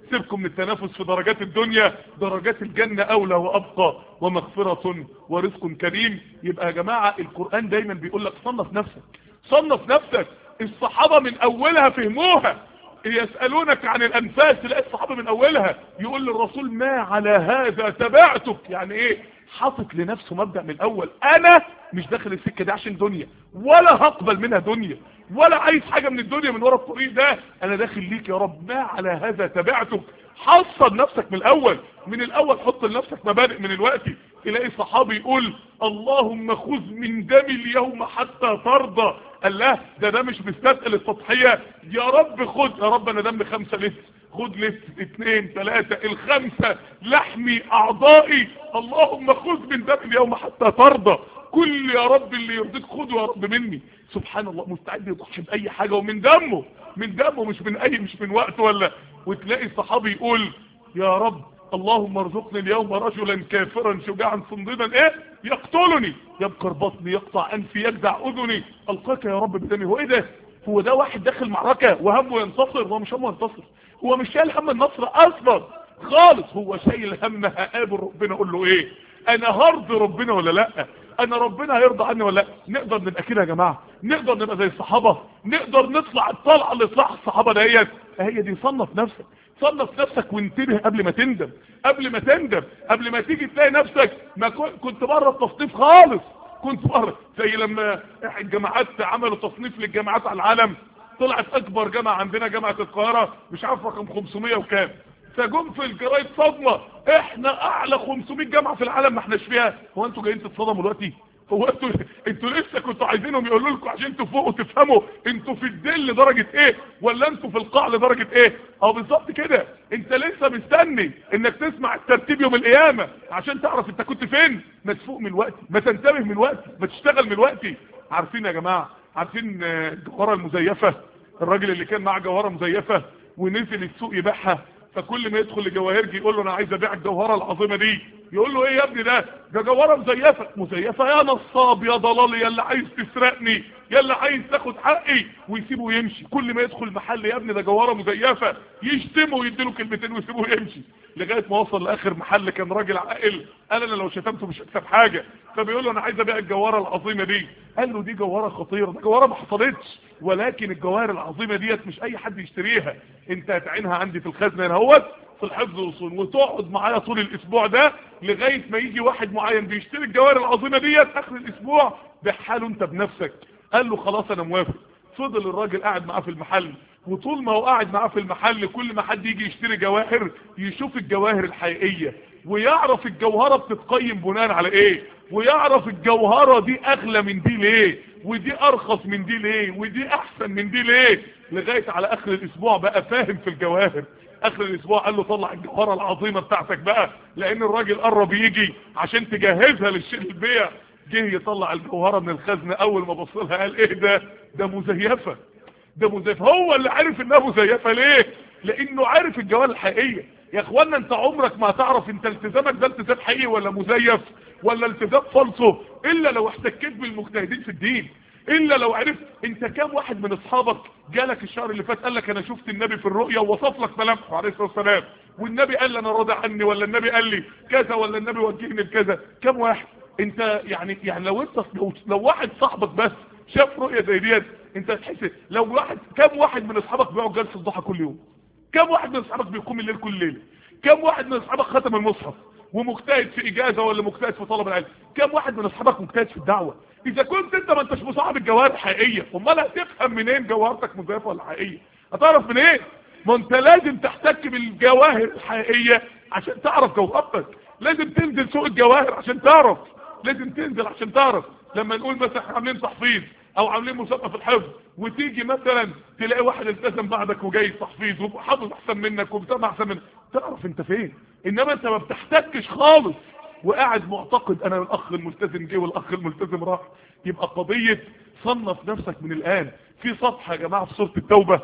سيبكم من التنافس في درجات الدنيا درجات الجنة اولى وابقى ومغفرة ورزق كريم يبقى يا جماعة القرآن دايما بيقول لك صنف نفسك صنف نفسك الصحابة من اولها فهموها يسألونك عن الانفاس تلاقي الصحابة من اولها يقول للرسول ما على هذا تبعتك يعني ايه حاطط لنفسه مبدأ من الاول انا مش داخل السكة دي عشان دنيا ولا هقبل منها دنيا ولا عايز حاجة من الدنيا من ورا الطريق ده انا داخل ليك يا رب ما على هذا تبعتك حصل نفسك من الاول من الاول حط لنفسك مبادئ من الوقت تلاقي صحابي يقول اللهم خذ من دمي اليوم حتى ترضى قال لا ده ده مش مستثقل التضحية يا رب خذ يا رب انا دم خمسة لتر خد لتر اتنين تلاتة الخمسة لحمي اعضائي اللهم خذ من دم اليوم حتى ترضى كل يا رب اللي يرضيك خده يا رب مني سبحان الله مستعد يضحي باي حاجة ومن دمه من دمه مش من اي مش من وقت ولا وتلاقي الصحابي يقول يا رب اللهم ارزقني اليوم رجلا كافرا شجاعا صنديدا ايه يقتلني يبكر بطني يقطع انفي يجدع اذني القاك يا رب بدمي هو ايه ده هو ده واحد داخل معركة وهمه ينتصر هو مش همه ينتصر هو مش شايل هم النصر اصلا خالص هو شايل هم هقابل ربنا اقول له ايه انا هرضي ربنا ولا لا انا ربنا هيرضى عني ولا لا نقدر نبقى كده يا جماعه نقدر نبقى زي الصحابه نقدر نطلع الطلعه اللي طلعها الصحابه ديت هي دي صنف نفسك صنف نفسك وانتبه قبل ما تندم قبل ما تندم قبل ما تيجي تلاقي نفسك ما كنت بره التصنيف خالص كنت بره زي لما الجامعات عملوا تصنيف للجامعات على العالم طلعت اكبر جامعه عندنا جامعه القاهره مش عارف رقم 500 وكام فجم في الجرايد صدمه احنا اعلى 500 جامعه في العالم ما احناش فيها هو انتوا جايين تتصدموا دلوقتي هو انتوا انتوا لسه كنتوا عايزينهم يقولوا لكم عشان تفوقوا تفهموا انتوا في الدل لدرجه ايه ولا انتوا في القاع لدرجه ايه اه بالظبط كده انت لسه مستني انك تسمع الترتيب يوم القيامه عشان تعرف انت كنت فين ما تفوق من الوقت ما تنتبه من الوقت ما تشتغل من الوقت عارفين يا جماعه عارفين الجوهره المزيفه الراجل اللي كان معاه جوهره مزيفه ونزل السوق يبيعها فكل ما يدخل لجواهرجي يقول له انا عايز ابيع الجوهره العظيمه دي يقول له ايه يا ابني ده ده جوهره مزيفه مزيفه يا نصاب يا ضلالي يا اللي عايز تسرقني يا اللي عايز تاخد حقي ويسيبه يمشي كل ما يدخل محل يا ابني ده جوهره مزيفه يشتمه ويديله كلمتين ويسيبه يمشي لغايه ما وصل لاخر محل كان راجل عاقل قال انا لو شتمته مش هكسب حاجه فبيقول له انا عايز ابيع الجوهره العظيمه دي قال له دي جوهره خطيره ده جوهره ما حصلتش ولكن الجواهر العظيمه ديت مش اي حد يشتريها انت هتعينها عندي في الخزنه هنا اهوت في الحفظ والصون وتقعد معايا طول الاسبوع ده لغايه ما يجي واحد معين بيشتري الجواهر العظيمه ديت اخر الاسبوع بحاله انت بنفسك قال له خلاص انا موافق فضل الراجل قاعد معاه في المحل وطول ما هو قاعد معاه في المحل كل ما حد يجي يشتري جواهر يشوف الجواهر الحقيقيه ويعرف الجوهره بتتقيم بناء على ايه ويعرف الجوهره دي اغلى من دي ليه ودي ارخص من دي ليه ودي احسن من دي ليه لغايه على اخر الاسبوع بقى فاهم في الجواهر اخر الاسبوع قال له طلع الجوهره العظيمه بتاعتك بقى لان الراجل قرب يجي عشان تجهزها للشيء البيع جه يطلع الجوهره من الخزنه اول ما بص لها قال ايه ده ده مزيفه ده مزيف هو اللي عارف انها مزيفه ليه لانه عارف الجوهره الحقيقيه يا اخوانا انت عمرك ما هتعرف انت التزامك ده التزام حقيقي ولا مزيف ولا التزام فالصو الا لو احتكيت بالمجتهدين في الدين الا لو عرفت انت كام واحد من اصحابك جالك الشهر اللي فات قال لك انا شفت النبي في الرؤيا ووصف لك ملامحه عليه الصلاه والسلام والنبي قال لي انا راضي عني ولا النبي قال لي كذا ولا النبي وجهني بكذا كام واحد انت يعني يعني لو انت لو, لو واحد صاحبك بس شاف رؤيه زي ديت انت هتحس لو واحد كام واحد من اصحابك بيقعد جلسه الضحى كل يوم كام واحد من اصحابك بيقوم الليل كل ليله كام واحد من اصحابك ختم المصحف ومجتهد في اجازه ولا مجتهد في طلب العلم كام واحد من اصحابك مجتهد في الدعوه اذا كنت انت ما انتش مصاحب الجواهر الحقيقيه امال هتفهم منين جوهرتك مزيفه ولا حقيقيه هتعرف منين إيه؟ ما انت لازم تحتك بالجواهر الحقيقيه عشان تعرف جوهرتك لازم تنزل سوق الجواهر عشان تعرف لازم تنزل عشان تعرف لما نقول مثلا احنا عاملين تحفيظ او عاملين مسابقه في الحفظ وتيجي مثلا تلاقي واحد التزم بعدك وجاي تحفيظ وحافظ احسن منك وبتسمع احسن منك تعرف انت فين انما انت ما بتحتكش خالص وقاعد معتقد انا الاخ الملتزم جه والاخ الملتزم راح يبقى قضيه صنف نفسك من الان في صفحه يا جماعه في سوره التوبه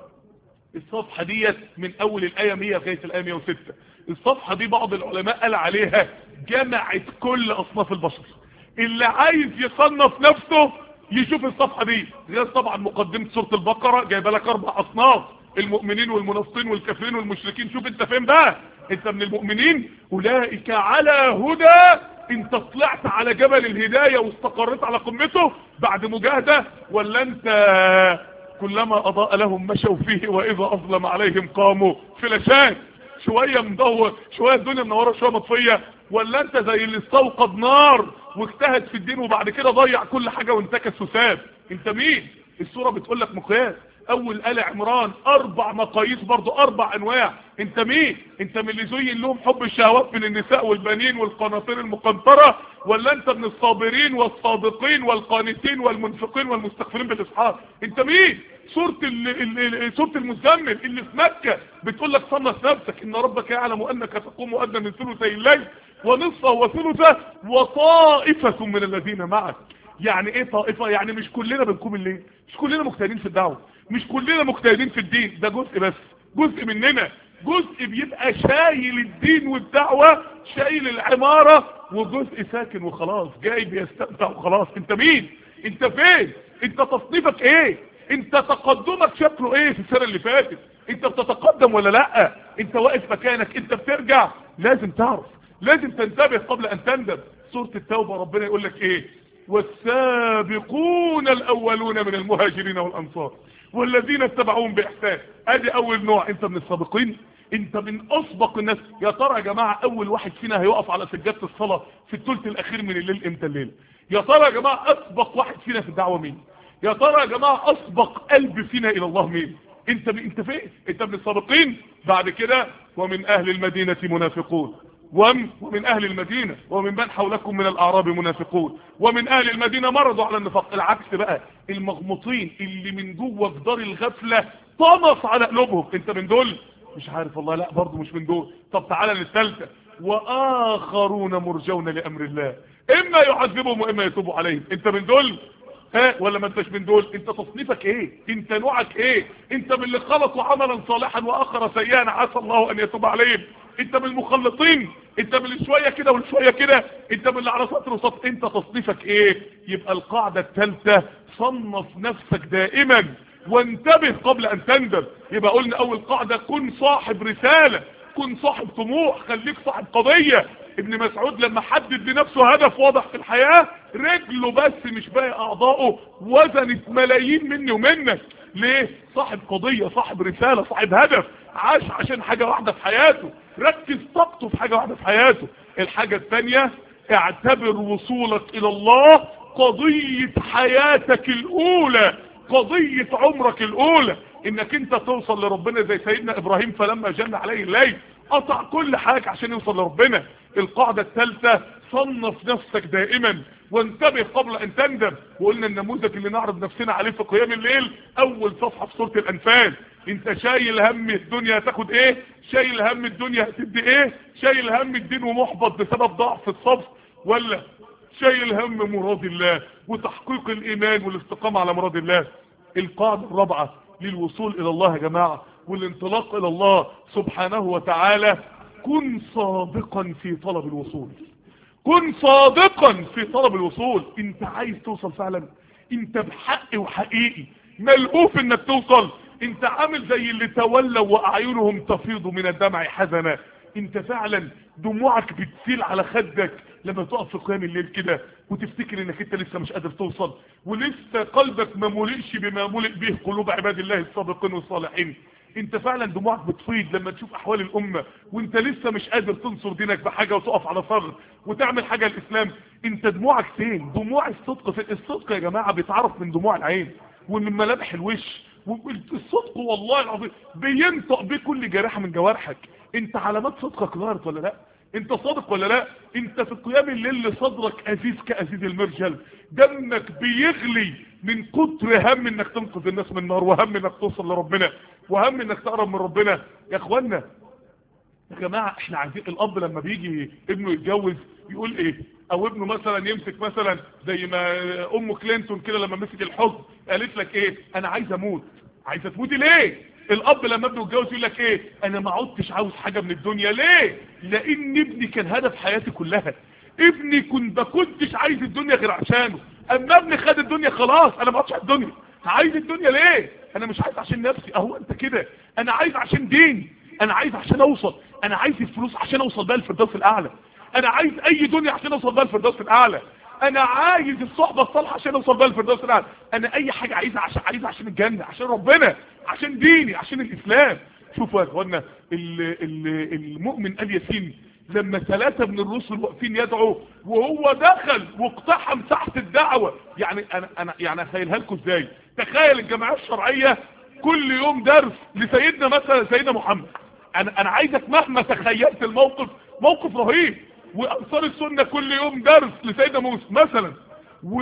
الصفحه ديت من اول الايه 100 لغايه الايه 106 الصفحه دي بعض العلماء قال عليها جمعت كل اصناف البشر اللي عايز يصنف نفسه يشوف الصفحة دي غير طبعا مقدمة سورة البقرة جايبه لك اربع اصناف المؤمنين والمنافقين والكافرين والمشركين شوف انت فين بقى انت من المؤمنين اولئك على هدى انت طلعت على جبل الهداية واستقريت على قمته بعد مجاهدة ولا انت كلما اضاء لهم مشوا فيه واذا اظلم عليهم قاموا فلاشات شوية مضوء شوية الدنيا منورة شوية مطفية ولا انت زي اللي استوقد نار واجتهد في الدين وبعد كده ضيع كل حاجة وانتكس وساب انت مين السورة بتقول لك مقياس اول آل عمران اربع مقاييس برضو اربع انواع انت مين انت من اللي زين لهم حب الشهوات من النساء والبنين والقناطير المقنطرة ولا انت من الصابرين والصادقين والقانتين والمنفقين والمستغفرين بالاسحار انت مين سورة ال ال سورة المزمل اللي في مكة بتقول لك صنف نفسك ان ربك يعلم انك تقوم ادنى من ثلثي الليل ونصفه وثلثه وطائفة من الذين معك يعني ايه طائفة يعني مش كلنا بنقوم الليل مش كلنا مجتهدين في الدعوة مش كلنا مجتهدين في الدين ده جزء بس جزء مننا جزء بيبقى شايل الدين والدعوة شايل العمارة وجزء ساكن وخلاص جاي بيستمتع وخلاص انت مين انت فين انت تصنيفك ايه انت تقدمك شكله ايه في السنة اللي فاتت انت بتتقدم ولا لا انت واقف مكانك انت بترجع لازم تعرف لازم تنتبه قبل ان تندم سورة التوبة ربنا يقول لك ايه والسابقون الاولون من المهاجرين والانصار والذين اتبعوهم باحسان ادي اول نوع انت من السابقين انت من اسبق الناس يا ترى يا جماعة اول واحد فينا هيقف على سجادة الصلاة في الثلث الاخير من الليل امتى الليل يا ترى يا جماعة اسبق واحد فينا في الدعوة مين يا ترى يا جماعة اسبق قلب فينا الى الله مين انت ب... انت فين انت من السابقين بعد كده ومن اهل المدينة منافقون وم ومن اهل المدينة ومن من حولكم من الاعراب منافقون ومن اهل المدينة مرضوا على النفاق العكس بقى المغمطين اللي من جوه جدار الغفلة طمس على قلوبهم انت من دول مش عارف والله لا برضه مش من دول طب تعالى للثالثة واخرون مرجون لامر الله اما يعذبهم واما يتوبوا عليهم انت من دول ها ولا ما انتش من دول انت تصنيفك ايه انت نوعك ايه انت من اللي خلطوا عملا صالحا واخر سيئا عسى الله ان يتوب عليهم انت من المخلطين انت من اللي شوية كده والشوية كده انت من اللي على سطر وسطر انت تصنيفك ايه يبقى القاعدة الثالثة صنف نفسك دائما وانتبه قبل ان تندم يبقى قلنا اول قاعدة كن صاحب رسالة كن صاحب طموح خليك صاحب قضية ابن مسعود لما حدد لنفسه هدف واضح في الحياة رجله بس مش باقي اعضائه وزنت ملايين مني ومنك ليه صاحب قضية صاحب رسالة صاحب هدف عاش عشان حاجة واحدة في حياته ركز طاقته في حاجة واحدة في حياته الحاجة الثانية اعتبر وصولك الى الله قضية حياتك الاولى قضية عمرك الاولى انك انت توصل لربنا زي سيدنا ابراهيم فلما جن عليه الليل قطع كل حاجة عشان يوصل لربنا القاعدة الثالثة صنف نفسك دائما وانتبه قبل ان تندم وقلنا النموذج اللي نعرض نفسنا عليه في قيام الليل اول صفحة في سورة الانفال انت شايل هم الدنيا هتاخد ايه شايل هم الدنيا هتدي ايه شايل هم الدين ومحبط بسبب ضعف الصف ولا شايل هم مراد الله وتحقيق الايمان والاستقامة على مراد الله القاعدة الرابعة للوصول الى الله يا جماعة والانطلاق الى الله سبحانه وتعالى كن صادقا في طلب الوصول كن صادقا في طلب الوصول انت عايز توصل فعلا انت بحق وحقيقي ملهوف انك توصل انت عامل زي اللي تولوا واعينهم تفيض من الدمع حزنا انت فعلا دموعك بتسيل على خدك لما تقف في قيام الليل كده وتفتكر انك انت لسه مش قادر توصل ولسه قلبك ما ملئش بما ملئ به قلوب عباد الله الصادقين والصالحين انت فعلا دموعك بتفيض لما تشوف احوال الامة وانت لسه مش قادر تنصر دينك بحاجة وتقف على ثغر وتعمل حاجة الاسلام انت دموعك فين دموع الصدق فين الصدق يا جماعة بيتعرف من دموع العين ومن ملامح الوش الصدق والله العظيم بينطق بيه كل جراحة من جوارحك انت علامات صدقك ظهرت ولا لا انت صادق ولا لا انت في قيام الليل صدرك ازيز كازيز المرجل دمك بيغلي من كتر هم انك تنقذ الناس من النار وهم انك توصل لربنا وهم انك تقرب من ربنا يا اخوانا يا جماعة احنا عايزين الاب لما بيجي ابنه يتجوز يقول ايه او ابنه مثلا يمسك مثلا زي ما ام كلينتون كده لما مسك الحكم قالت لك ايه انا عايز اموت عايزه تموتي ليه الاب لما ابنه يتجوز يقول لك ايه انا ما عدتش عاوز حاجه من الدنيا ليه لان ابني كان هدف حياتي كلها ابني كنت ما كنتش عايز الدنيا غير عشانه اما ابني خد الدنيا خلاص انا ما عدتش عايز الدنيا عايز الدنيا ليه انا مش عايز عشان نفسي اهو انت كده انا عايز عشان دين انا عايز عشان اوصل انا عايز الفلوس عشان اوصل بقى الفردوس الاعلى انا عايز اي دنيا عشان اوصل بقى الفردوس الاعلى انا عايز الصحبه الصالحه عشان اوصل بقى الفردوس الاعلى انا اي حاجه عايزها عشان عايزها عشان الجنه عشان ربنا عشان ديني عشان الاسلام شوفوا يا اخوانا ال- ال- المؤمن قال ياسين لما ثلاثة من الرسل واقفين يدعوا وهو دخل واقتحم تحت الدعوة يعني انا انا يعني اخيلها لكم ازاي تخيل الجمعية الشرعية كل يوم درس لسيدنا مثلا سيدنا محمد انا انا عايزك مهما تخيلت الموقف موقف رهيب وانصار السنة كل يوم درس لسيدنا موسى مثلا و...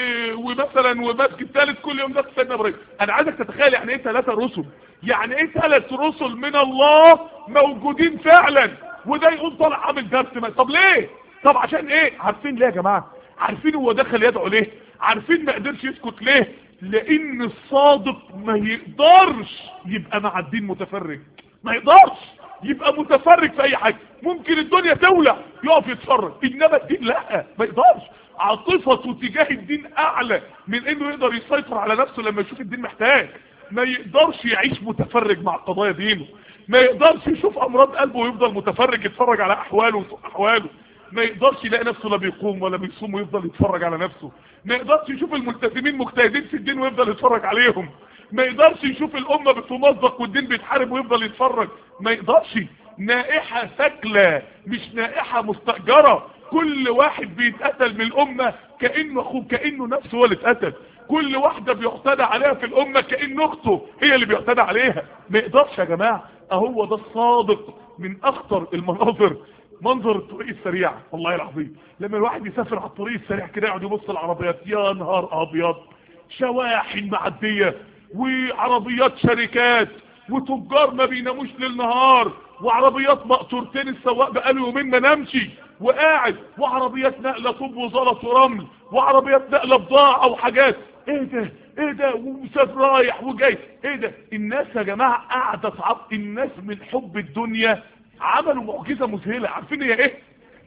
ومثلا ومسجد ثالث كل يوم درس سيدنا ابراهيم انا عايزك تتخيل يعني ايه ثلاثة رسل يعني ايه ثلاث رسل من الله موجودين فعلا وده يقول طالع عامل درس ما- طب ليه طب عشان ايه عارفين ليه يا جماعة عارفين هو دخل يدعو ليه عارفين ما قدرش يسكت ليه لان الصادق ما يقدرش يبقى مع الدين متفرج ما يقدرش يبقى متفرج في اي حاجة ممكن الدنيا تولع يقف يتفرج انما الدين لا ما يقدرش عاطفته تجاه الدين اعلى من انه يقدر يسيطر على نفسه لما يشوف الدين محتاج ما يقدرش يعيش متفرج مع قضايا دينه ما يقدرش يشوف امراض قلبه ويفضل متفرج يتفرج على احواله وسوء احواله ما يقدرش يلاقي نفسه لا بيقوم ولا بيصوم ويفضل يتفرج على نفسه ما يقدرش يشوف الملتزمين مجتهدين في الدين ويفضل يتفرج عليهم ما يقدرش يشوف الامه بتمزق والدين بيتحارب ويفضل يتفرج ما يقدرش نائحه ثكلى مش نائحه مستاجره كل واحد بيتقتل من الامه كانه اخوه كانه نفسه هو اللي اتقتل كل واحده بيعتدى عليها في الامه كان اخته هي اللي بيعتدى عليها ما يقدرش يا جماعه اهو ده الصادق من اخطر المناظر منظر الطريق السريع والله العظيم لما الواحد يسافر على الطريق السريع كده يقعد يبص العربيات يا نهار ابيض شواحن معديه وعربيات شركات وتجار ما بيناموش للنهار وعربيات مقطورتين السواق بقاله يومين ما نامشي وقاعد وعربيات نقله طوب وزلط ورمل وعربيات نقله بضاعه وحاجات ايه ده ايه ده ومسافر رايح وجاي ايه ده الناس يا جماعه قاعده تعب الناس من حب الدنيا عملوا معجزه مذهله عارفين هي ايه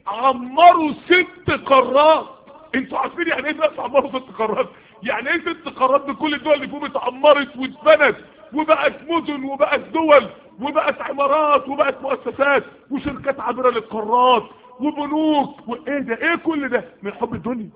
عمروا ست قارات انتوا عارفين يعني ايه ناس عمروا ست قارات يعني ايه ست قارات بكل الدول اللي فيهم اتعمرت واتبنت وبقت مدن وبقت دول وبقت عمارات وبقت مؤسسات وشركات عابره للقارات وبنوك وايه ده ايه كل ده من حب الدنيا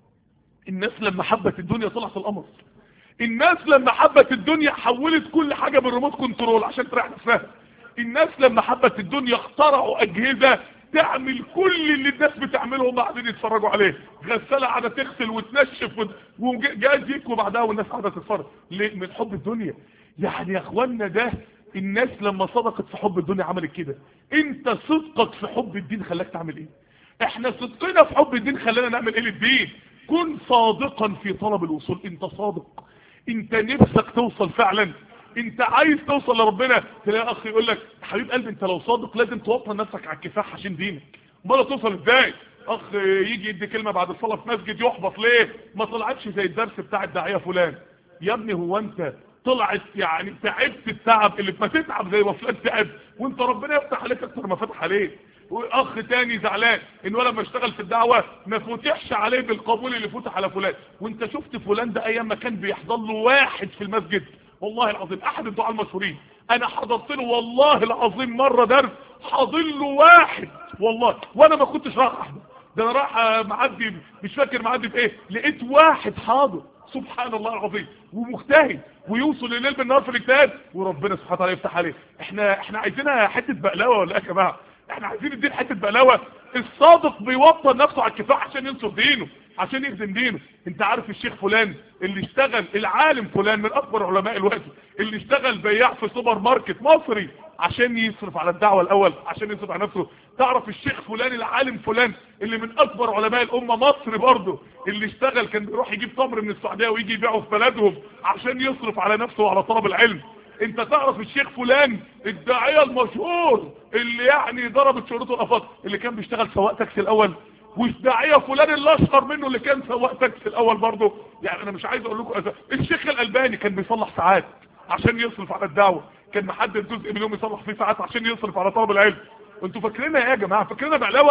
الناس لما حبت الدنيا طلعت القمر الناس لما حبت الدنيا حولت كل حاجة بالريموت كنترول عشان تريح نفسها الناس لما حبت الدنيا اخترعوا اجهزة تعمل كل اللي الناس بتعمله هم قاعدين يتفرجوا عليه غسالة قاعدة تغسل وتنشف وت- وجاز يكوي بعدها والناس قاعدة تتفرج ليه من حب الدنيا يعني يا اخوانا ده الناس لما صدقت في حب الدنيا عملت كده انت صدقك في حب الدين خلاك تعمل ايه احنا صدقنا في حب الدين خلانا نعمل ايه للدين كن صادقا في طلب الوصول انت صادق انت نفسك توصل فعلا انت عايز توصل لربنا تلاقي اخ يقول لك حبيب قلبي انت لو صادق لازم توطن نفسك على الكفاح عشان دينك امال توصل ازاي اخ يجي يدي كلمه بعد الصلاه في مسجد يحبط ليه ما طلعتش زي الدرس بتاع الداعيه فلان يا ابني هو انت طلعت يعني تعبت التعب اللي ما تتعب زي ما فلان تعب وانت ربنا يفتح عليك اكتر ما فتح عليك واخ تاني زعلان ان هو لما اشتغل في الدعوه ما فتحش عليه بالقبول اللي فتح على فلان وانت شفت فلان ده ايام ما كان بيحضر له واحد في المسجد والله العظيم احد الدعاء المشهورين انا حضرت له والله العظيم مره درس حاضر له واحد والله وانا ما كنتش رايح احضر ده انا رايح آه، معدي مش فاكر معدي في ايه لقيت واحد حاضر سبحان الله العظيم ومجتهد ويوصل الليل بالنهار في الاجتهاد وربنا سبحانه وتعالى يفتح عليه احنا احنا عايزينها حته بقلاوه ولا ايه يا جماعه احنا عايزين الدين حته بقلاوه الصادق بيوطن نفسه على الكفاح عشان ينصر دينه عشان يخدم دينه انت عارف الشيخ فلان اللي اشتغل العالم فلان من اكبر علماء الوقت اللي اشتغل بياع في سوبر ماركت مصري عشان يصرف على الدعوه الاول عشان يصرف على نفسه تعرف الشيخ فلان العالم فلان اللي من اكبر علماء الامه مصري برضه اللي اشتغل كان بيروح يجيب تمر من السعوديه ويجي يبيعه في بلدهم عشان يصرف على نفسه وعلى طلب العلم انت تعرف الشيخ فلان الداعية المشهور اللي يعني ضربت شروطه الافاضل اللي كان بيشتغل سواق تاكسي الاول والداعية فلان اللي اشهر منه اللي كان سواق تاكسي الاول برضه يعني انا مش عايز اقول لكم أسا- الشيخ الالباني كان بيصلح ساعات عشان يصرف على الدعوة كان محدد جزء من يوم يصلح فيه ساعات عشان يصرف على طلب العلم انتوا فاكرينها ايه يا جماعة فاكرينها بقلاوة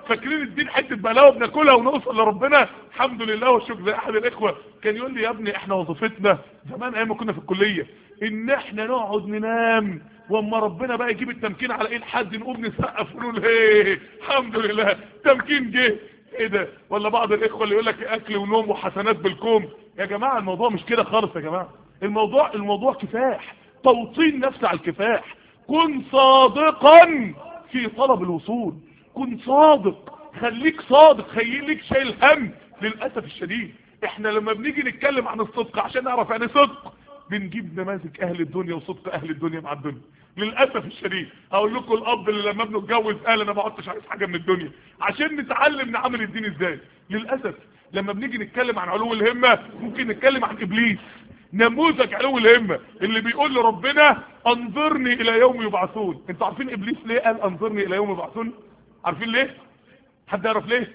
فاكرين الدين حته بلاوه بناكلها ونوصل لربنا الحمد لله والشكر زي احد الاخوه كان يقول لي يا ابني احنا وظيفتنا زمان ايام ما كنا في الكليه ان احنا نقعد ننام واما ربنا بقى يجيب التمكين على ايد حد نقوم نسقف ونقول هيه الحمد لله تمكين جه ايه ده ولا بعض الاخوه اللي يقول لك اكل ونوم وحسنات بالكوم يا جماعه الموضوع مش كده خالص يا جماعه الموضوع الموضوع كفاح توطين نفس على الكفاح كن صادقا في طلب الوصول كن صادق خليك صادق خليك شايل هم للاسف الشديد احنا لما بنيجي نتكلم عن الصدق عشان نعرف يعني صدق بنجيب نماذج اهل الدنيا وصدق اهل الدنيا مع الدنيا للاسف الشديد اقول لكم الاب اللي لما ابنه اتجوز قال انا ما عدتش عايز حاجه من الدنيا عشان نتعلم نعمل الدين ازاي للاسف لما بنيجي نتكلم عن علو الهمه ممكن نتكلم عن ابليس نموذج علو الهمه اللي بيقول لربنا انظرني الى يوم يبعثون انتوا عارفين ابليس ليه قال انظرني الى يوم يبعثون عارفين ليه حد يعرف ليه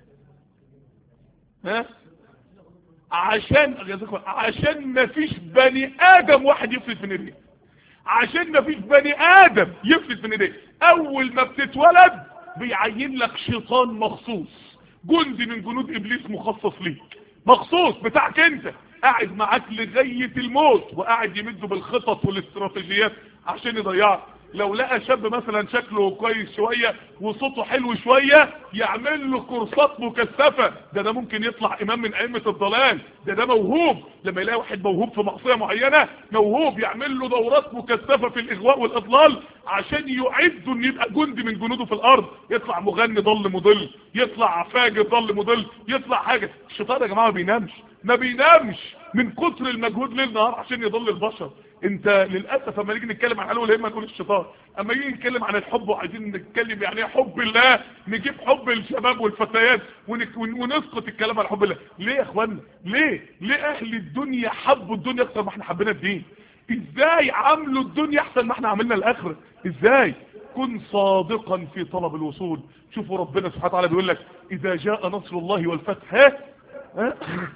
ها عشان عشان ما فيش بني ادم واحد يفلت من ايديه عشان ما فيش بني ادم يفلت من ايديه اول ما بتتولد بيعين لك شيطان مخصوص جندي من جنود ابليس مخصص ليك مخصوص بتاعك انت قاعد معاك لغاية الموت وقاعد يمده بالخطط والاستراتيجيات عشان يضيعك لو لقى شاب مثلا شكله كويس شوية وصوته حلو شوية يعمل له كورسات مكثفة ده ده ممكن يطلع امام من ائمة الضلال ده ده موهوب لما يلاقي واحد موهوب في معصية معينة موهوب يعمل له دورات مكثفة في الاغواء والاضلال عشان يعده ان يبقى جندي من جنوده في الارض يطلع مغني ضل مضل يطلع فاجر ضل مضل يطلع حاجة الشيطان يا جماعة ما بينامش ما بينامش من كتر المجهود ليل نهار عشان يضل البشر انت للاسف اما نيجي نتكلم عن علو الهمه نقول الشيطان اما نيجي نتكلم عن الحب وعايزين نتكلم يعني ايه حب الله نجيب حب الشباب والفتيات ونك- ونسقط الكلام على حب الله ليه يا اخوانا ليه ليه اهل الدنيا حبوا الدنيا اكتر ما احنا حبينا الدين ازاي عملوا الدنيا احسن ما احنا عملنا الاخره ازاي كن صادقا في طلب الوصول شوفوا ربنا سبحانه وتعالى بيقول لك اذا جاء نصر الله والفتح ها ها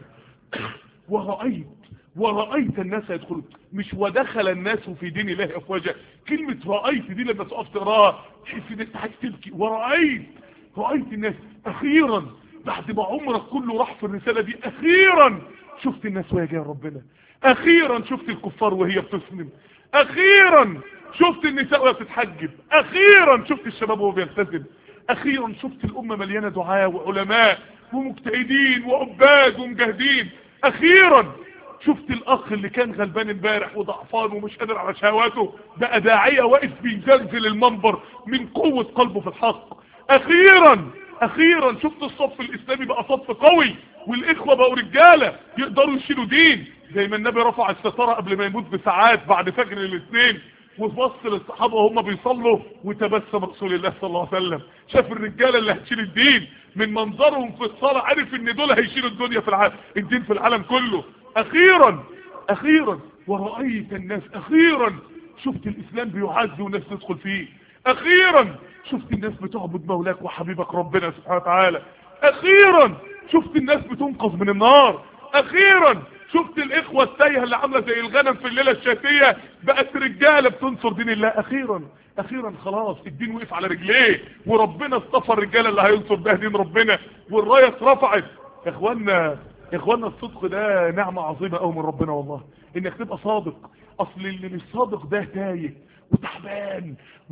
ورأيت ورأيت الناس يدخلون مش ودخل الناس في دين الله افواجا كلمة رأيت دي لما تقف تقراها تحس ان انت عايز تبكي ورأيت رأيت الناس اخيرا بعد ما عمرك كله راح في الرسالة دي اخيرا شفت الناس وهي جايه ربنا اخيرا شفت الكفار وهي بتسلم اخيرا شفت النساء وهي بتتحجب اخيرا شفت الشباب وهو بيلتزم اخيرا شفت الامه مليانه دعاء وعلماء ومجتهدين وعباد ومجاهدين اخيرا شفت الاخ اللي كان غلبان امبارح وضعفان ومش قادر على شهواته بقى داعيه واقف بيزلزل المنبر من قوه قلبه في الحق اخيرا اخيرا شفت الصف الاسلامي بقى صف قوي والاخوه بقوا رجاله يقدروا يشيلوا دين زي ما النبي رفع الستاره قبل ما يموت بساعات بعد فجر الاثنين وبص للصحابه وهم بيصلوا وتبسم رسول الله صلى الله عليه وسلم شاف الرجاله اللي هتشيل الدين من منظرهم في الصلاه عرف ان دول هيشيلوا الدنيا في العالم الدين في العالم كله اخيرا اخيرا ورأيت الناس اخيرا شفت الاسلام بيعز وناس تدخل فيه اخيرا شفت الناس بتعبد مولاك وحبيبك ربنا سبحانه وتعالى اخيرا شفت الناس بتنقذ من النار اخيرا شفت الاخوة التايهة اللي عاملة زي الغنم في الليلة الشاتية بقت رجالة بتنصر دين الله اخيرا اخيرا خلاص الدين وقف على رجليه وربنا اصطفى الرجالة اللي هينصر بها دين ربنا والراية اترفعت يا اخوانا يا اخوانا الصدق ده نعمة عظيمة قوي من ربنا والله انك تبقى صادق اصل اللي مش صادق ده تايه وتعبان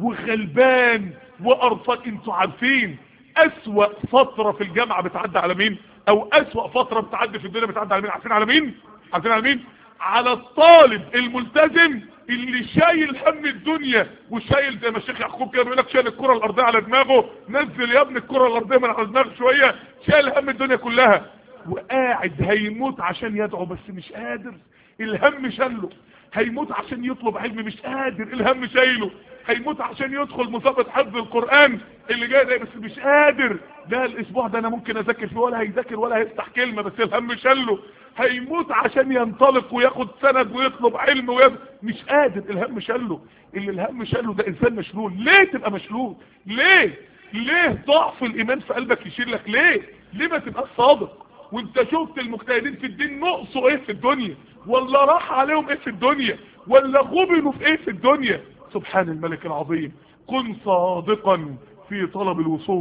وغلبان وقرفان انتوا عارفين اسوأ فترة في الجامعة بتعدي على مين او اسوأ فترة بتعدي في الدنيا بتعدي على مين عارفين على مين عارفين على مين على الطالب الملتزم اللي شايل هم الدنيا وشايل زي ما الشيخ يعقوب كده بيقول لك شايل الكره الارضيه على دماغه نزل يا ابني الكره الارضيه من على دماغه شويه شايل هم الدنيا كلها وقاعد هيموت عشان يدعو بس مش قادر الهم شاله هيموت عشان يطلب علم مش قادر الهم شايله هيموت عشان يدخل مسابقة حفظ القرآن اللي جاي ده بس مش قادر ده الاسبوع ده انا ممكن اذاكر فيه ولا هيذاكر ولا هيفتح كلمة بس الهم شاله هيموت عشان ينطلق وياخد سند ويطلب علم ويب... مش قادر الهم شاله اللي الهم شاله ده انسان مشلول ليه تبقى مشلول ليه ليه ضعف الايمان في قلبك يشيلك ليه ليه ما تبقاش صادق وانت شفت المجتهدين في الدين نقصوا ايه في الدنيا ولا راح عليهم ايه في الدنيا ولا غبنوا في ايه في الدنيا سبحان الملك العظيم كن صادقا في طلب الوصول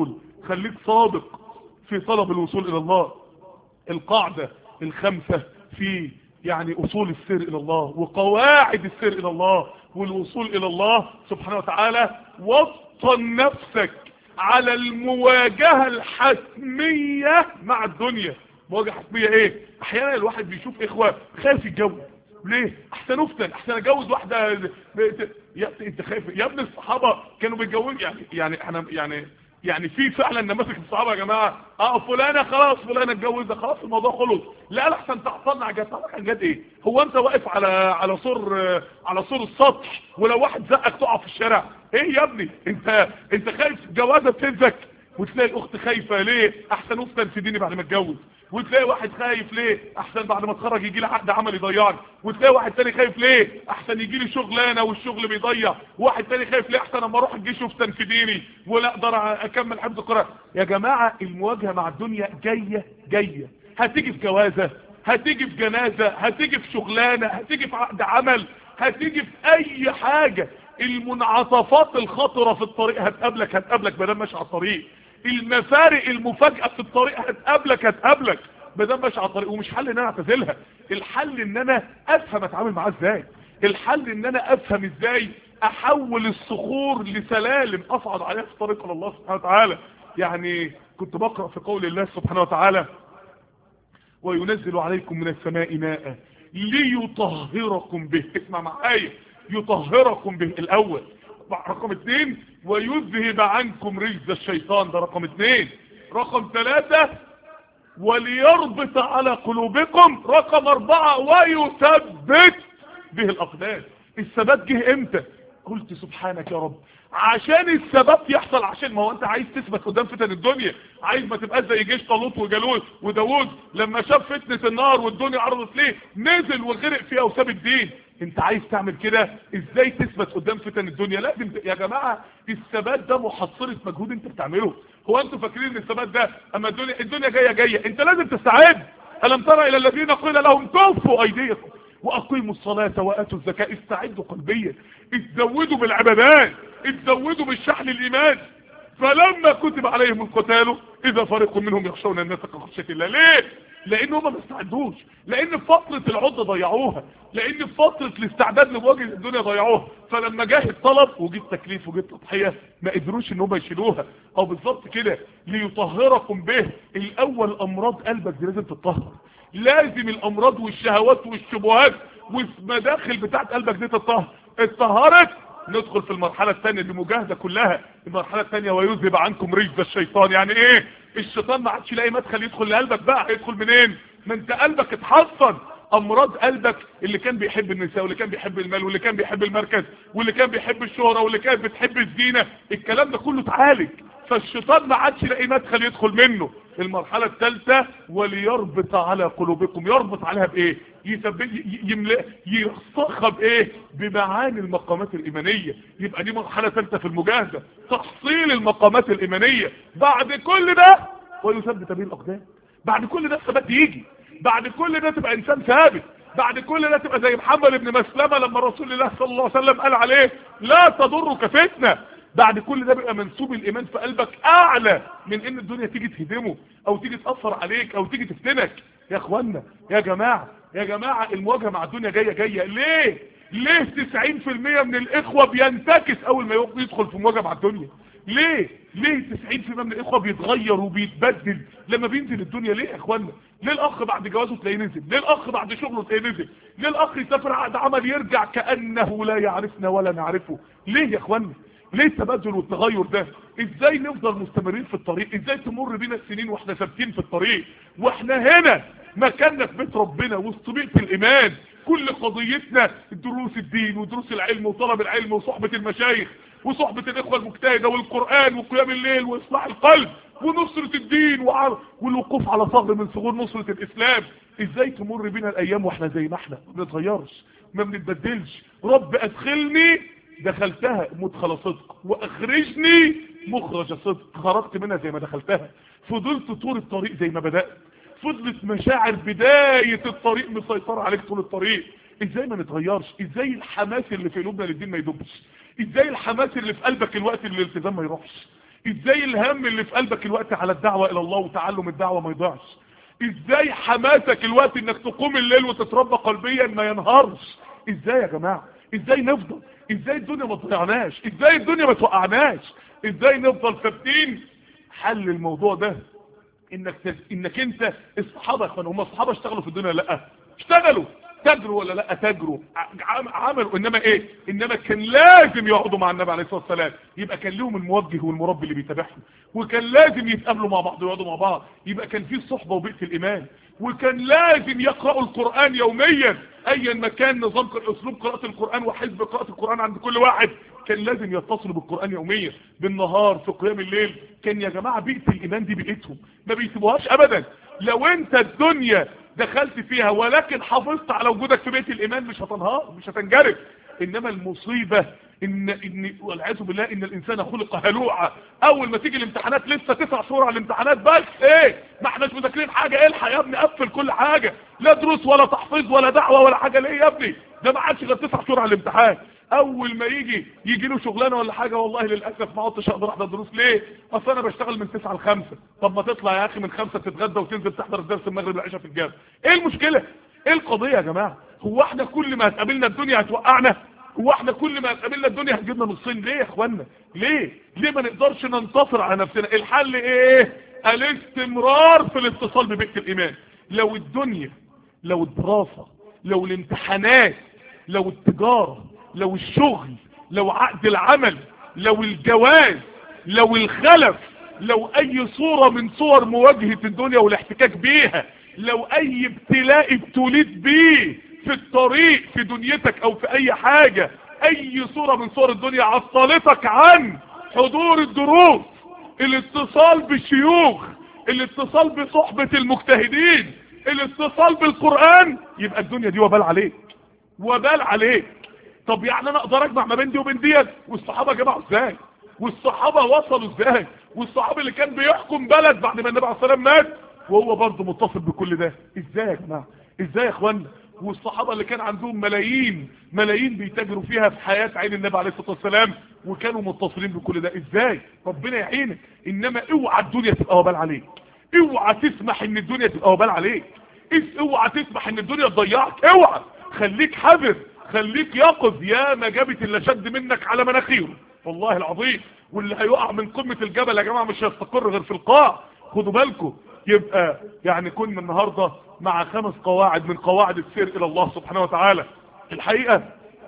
خليك صادق في طلب الوصول الى الله القاعدة الخمسة في يعني اصول السير الى الله وقواعد السير الى الله والوصول الى الله سبحانه وتعالى وطن نفسك على المواجهة الحتمية مع الدنيا مواجهة حتمية ايه احيانا الواحد بيشوف اخوة خايف يتجوز ليه احسن افتن احسن اتجوز واحدة يا انت خايف يا ابن الصحابة كانوا بيتجوزوا يعني يعني احنا يعني يعني في فعلا نماذج الصحابه يا جماعه اه فلانه خلاص فلانه اتجوزها خلاص الموضوع خلص لا لا احسن تعطلنا على جد عن جد ايه هو انت واقف على على سور على سور السطح ولو واحد زقك تقع في الشارع ايه يا ابني انت انت خايف جوازه تنزك وتلاقي الاخت خايفه ليه احسن افتن في ديني بعد ما اتجوز وتلاقي واحد خايف ليه احسن بعد ما اتخرج يجي لي عقد عمل يضيعني وتلاقي واحد تاني خايف ليه احسن يجي لي شغلانه والشغل بيضيع واحد تاني خايف ليه احسن اما اروح الجيش وافتن في ديني ولا اقدر اكمل حفظ القران يا جماعه المواجهه مع الدنيا جايه جايه هتيجي في جوازه هتيجي في جنازه هتيجي في شغلانه هتيجي في عقد عمل هتيجي في اي حاجه المنعطفات الخطره في الطريق هتقابلك هتقابلك بدل ماشي على الطريق المفارق المفاجئه في الطريق هتقابلك هتقابلك بدل ماشي على الطريق ومش حل ان انا اعتزلها الحل ان انا افهم اتعامل معاها ازاي الحل ان انا افهم ازاي احول الصخور لسلالم اصعد عليها في طريق الله سبحانه وتعالى يعني كنت بقرأ في قول الله سبحانه وتعالى وينزل عليكم من السماء ماء ليطهركم به اسمع معايا يطهركم به الاول رقم اثنين ويذهب عنكم رجز الشيطان ده رقم اثنين رقم ثلاثة وليربط على قلوبكم رقم اربعة ويثبت به الاقدام الثبات جه امتى قلت سبحانك يا رب عشان الثبات يحصل عشان ما هو انت عايز تثبت قدام فتن الدنيا عايز ما تبقاش زي جيش طالوت وجالوت وداوود لما شاف فتنة النار والدنيا عرضت ليه نزل وغرق فيها وساب الدين انت عايز تعمل كده ازاي تثبت قدام فتن الدنيا لازم يا جماعة الثبات ده محصلة مجهود انت بتعمله هو انتوا فاكرين ان الثبات ده اما الدنيا الدنيا جايه جايه انت لازم تستعد الم ترى الى الذين قيل لهم كفوا ايديكم واقيموا الصلاة واتوا الزكاة استعدوا قلبيا اتزودوا بالعبادات اتزودوا بالشحن الايمان فلما كتب عليهم القتال اذا فريق منهم يخشون الناس كخشية الله ليه لان هم ما استعدوش لان في فترة العدة ضيعوها لان في فترة الاستعداد لمواجهة الدنيا ضيعوها فلما جه الطلب وجيت تكليف وجيت تضحية ما قدروش ان هم يشيلوها او بالظبط كده ليطهركم به الاول امراض قلبك دي لازم تتطهر لازم الامراض والشهوات والشبهات والمداخل بتاعت قلبك دي تتطهر اتطهرت ندخل في المرحلة الثانية لمجاهدة كلها المرحلة الثانية ويذهب عنكم رجز الشيطان يعني ايه الشيطان ما عادش يلاقي مدخل يدخل لقلبك بقى هيدخل منين ما انت قلبك اتحصن امراض قلبك اللي كان بيحب النساء واللي كان بيحب المال واللي كان بيحب المركز واللي كان بيحب الشهرة واللي كانت بتحب الزينة الكلام ده كله اتعالج فالشيطان ما عادش يلاقي مدخل يدخل منه المرحلة الثالثة وليربط على قلوبكم يربط عليها بايه يثبت يملأ يرسخها بايه بمعاني المقامات الايمانية يبقى دي مرحلة ثالثة في المجاهدة تحصيل المقامات الايمانية بعد كل ده ويثبت به الاقدام بعد كل ده الثبات يجي بعد كل ده تبقى انسان ثابت بعد كل ده تبقى زي محمد بن مسلمة لما رسول الله صلى الله عليه وسلم قال عليه لا تضرك فتنة بعد كل ده بيبقى منسوب الايمان في قلبك اعلى من ان الدنيا تيجي تهدمه او تيجي تأثر عليك او تيجي تفتنك يا اخوانا يا جماعة يا جماعة المواجهة مع الدنيا جاية جاية ليه ليه 90% من الاخوة بينتكس اول ما يدخل في مواجهة مع الدنيا ليه ليه 90% من الاخوة بيتغير وبيتبدل لما بينزل الدنيا ليه يا اخوانا ليه الاخ بعد جوازه تلاقيه نزل ليه الاخ بعد شغله تلاقيه نزل ليه الاخ يسافر عقد عمل يرجع كانه لا يعرفنا ولا نعرفه ليه يا اخوانا ليه التبادل والتغير ده ازاي نفضل مستمرين في الطريق ازاي تمر بينا السنين واحنا ثابتين في الطريق واحنا هنا مكاننا في بيت ربنا وسط بيئة الايمان كل قضيتنا دروس الدين ودروس العلم وطلب العلم وصحبة المشايخ وصحبة الاخوة المجتهدة والقرآن وقيام الليل واصلاح القلب ونصرة الدين وعر والوقوف على ثغر من ثغور نصرة الاسلام ازاي تمر بينا الايام واحنا زي ما احنا ما بنتغيرش ما بنتبدلش رب ادخلني دخلتها مدخل صدق واخرجني مخرج صدق خرجت منها زي ما دخلتها فضلت طول الطريق زي ما بدأت فضلت مشاعر بداية الطريق مسيطرة عليك طول الطريق ازاي ما نتغيرش ازاي الحماس اللي في قلوبنا للدين ما يدوبش ازاي الحماس اللي في قلبك الوقت اللي الالتزام ما يروحش ازاي الهم اللي في قلبك الوقت على الدعوة الى الله وتعلم الدعوة ما يضيعش ازاي حماسك الوقت انك تقوم الليل وتتربى قلبيا ما ينهارش ازاي يا جماعة ازاي نفضل ازاي الدنيا ما تضيعناش ازاي الدنيا ما توقعناش ازاي نفضل ثابتين حل الموضوع ده انك تز... انك انت الصحابه يا اخوان هم الصحابه اشتغلوا في الدنيا لا اشتغلوا تجروا ولا لا تجروا ع- عملوا انما ايه انما كان لازم يقعدوا مع النبي عليه الصلاه والسلام يبقى كان لهم الموجه والمربي اللي بيتابعهم وكان لازم يتقابلوا مع بعض ويقعدوا مع بعض يبقى كان في صحبه وبيئه الايمان وكان لازم يقرأوا القرآن يوميا ايا ما كان نظام اسلوب قراءة القرآن وحزب قراءة القرآن عند كل واحد كان لازم يتصلوا بالقرآن يوميا بالنهار في قيام الليل كان يا جماعة بيئة الايمان دي بيئتهم ما بيسيبوهاش ابدا لو انت الدنيا دخلت فيها ولكن حافظت على وجودك في بيت الايمان مش هتنهار مش هتنجرف انما المصيبة ان ان والعياذ بالله ان الانسان خلق هلوعا اول ما تيجي الامتحانات لسه تسع شهور على الامتحانات بس ايه ما احناش مذاكرين حاجه الحق يا ابني قفل كل حاجه لا دروس ولا تحفيظ ولا دعوه ولا حاجه ليه يا ابني ده ما عادش غير تسع شهور على الامتحان اول ما يجي يجي له شغلانه ولا حاجه والله للاسف ما عدتش اقدر احضر دروس ليه اصل انا بشتغل من 9 ل 5 طب ما تطلع يا اخي من 5 تتغدى وتنزل تحضر الدرس المغرب العشاء في الجامع ايه المشكله ايه القضيه يا جماعه هو احنا كل ما هتقابلنا الدنيا هتوقعنا هو احنا كل ما هتقابلنا الدنيا هتجيبنا نصين ليه يا اخوانا ليه ليه ما نقدرش ننتصر على نفسنا الحل ايه الاستمرار في الاتصال ببيئه الايمان لو الدنيا لو الدراسه لو الامتحانات لو التجاره لو الشغل لو عقد العمل لو الجواز لو الخلف لو اي صورة من صور مواجهة الدنيا والاحتكاك بيها لو اي ابتلاء ابتليت بيه في الطريق في دنيتك او في اي حاجة اي صورة من صور الدنيا عطلتك عن حضور الدروس الاتصال بالشيوخ الاتصال بصحبة المجتهدين الاتصال بالقرآن يبقى الدنيا دي وبال عليك وبال عليك طب يعني انا اقدر اجمع ما بين دي وبين ديت والصحابه جمعوا ازاي والصحابه وصلوا ازاي والصحابي اللي كان بيحكم بلد بعد ما النبي عليه الصلاه والسلام مات وهو برضه متصل بكل ده ازاي يا جماعه ازاي يا اخوانا والصحابه اللي كان عندهم ملايين ملايين بيتاجروا فيها في حياه عين النبي عليه الصلاه والسلام وكانوا متصلين بكل ده ازاي ربنا يعينك انما اوعى الدنيا تبقى وبال عليك اوعى تسمح ان الدنيا تبقى وبال عليك إس- اوعى تسمح ان الدنيا تضيعك اوعى خليك حذر خليك يقظ يا ما جابت اللي شد منك على مناخيره والله العظيم واللي هيقع من قمة الجبل يا جماعة مش هيستقر غير في القاع خدوا بالكم يبقى يعني كنا النهاردة مع خمس قواعد من قواعد السير الى الله سبحانه وتعالى الحقيقة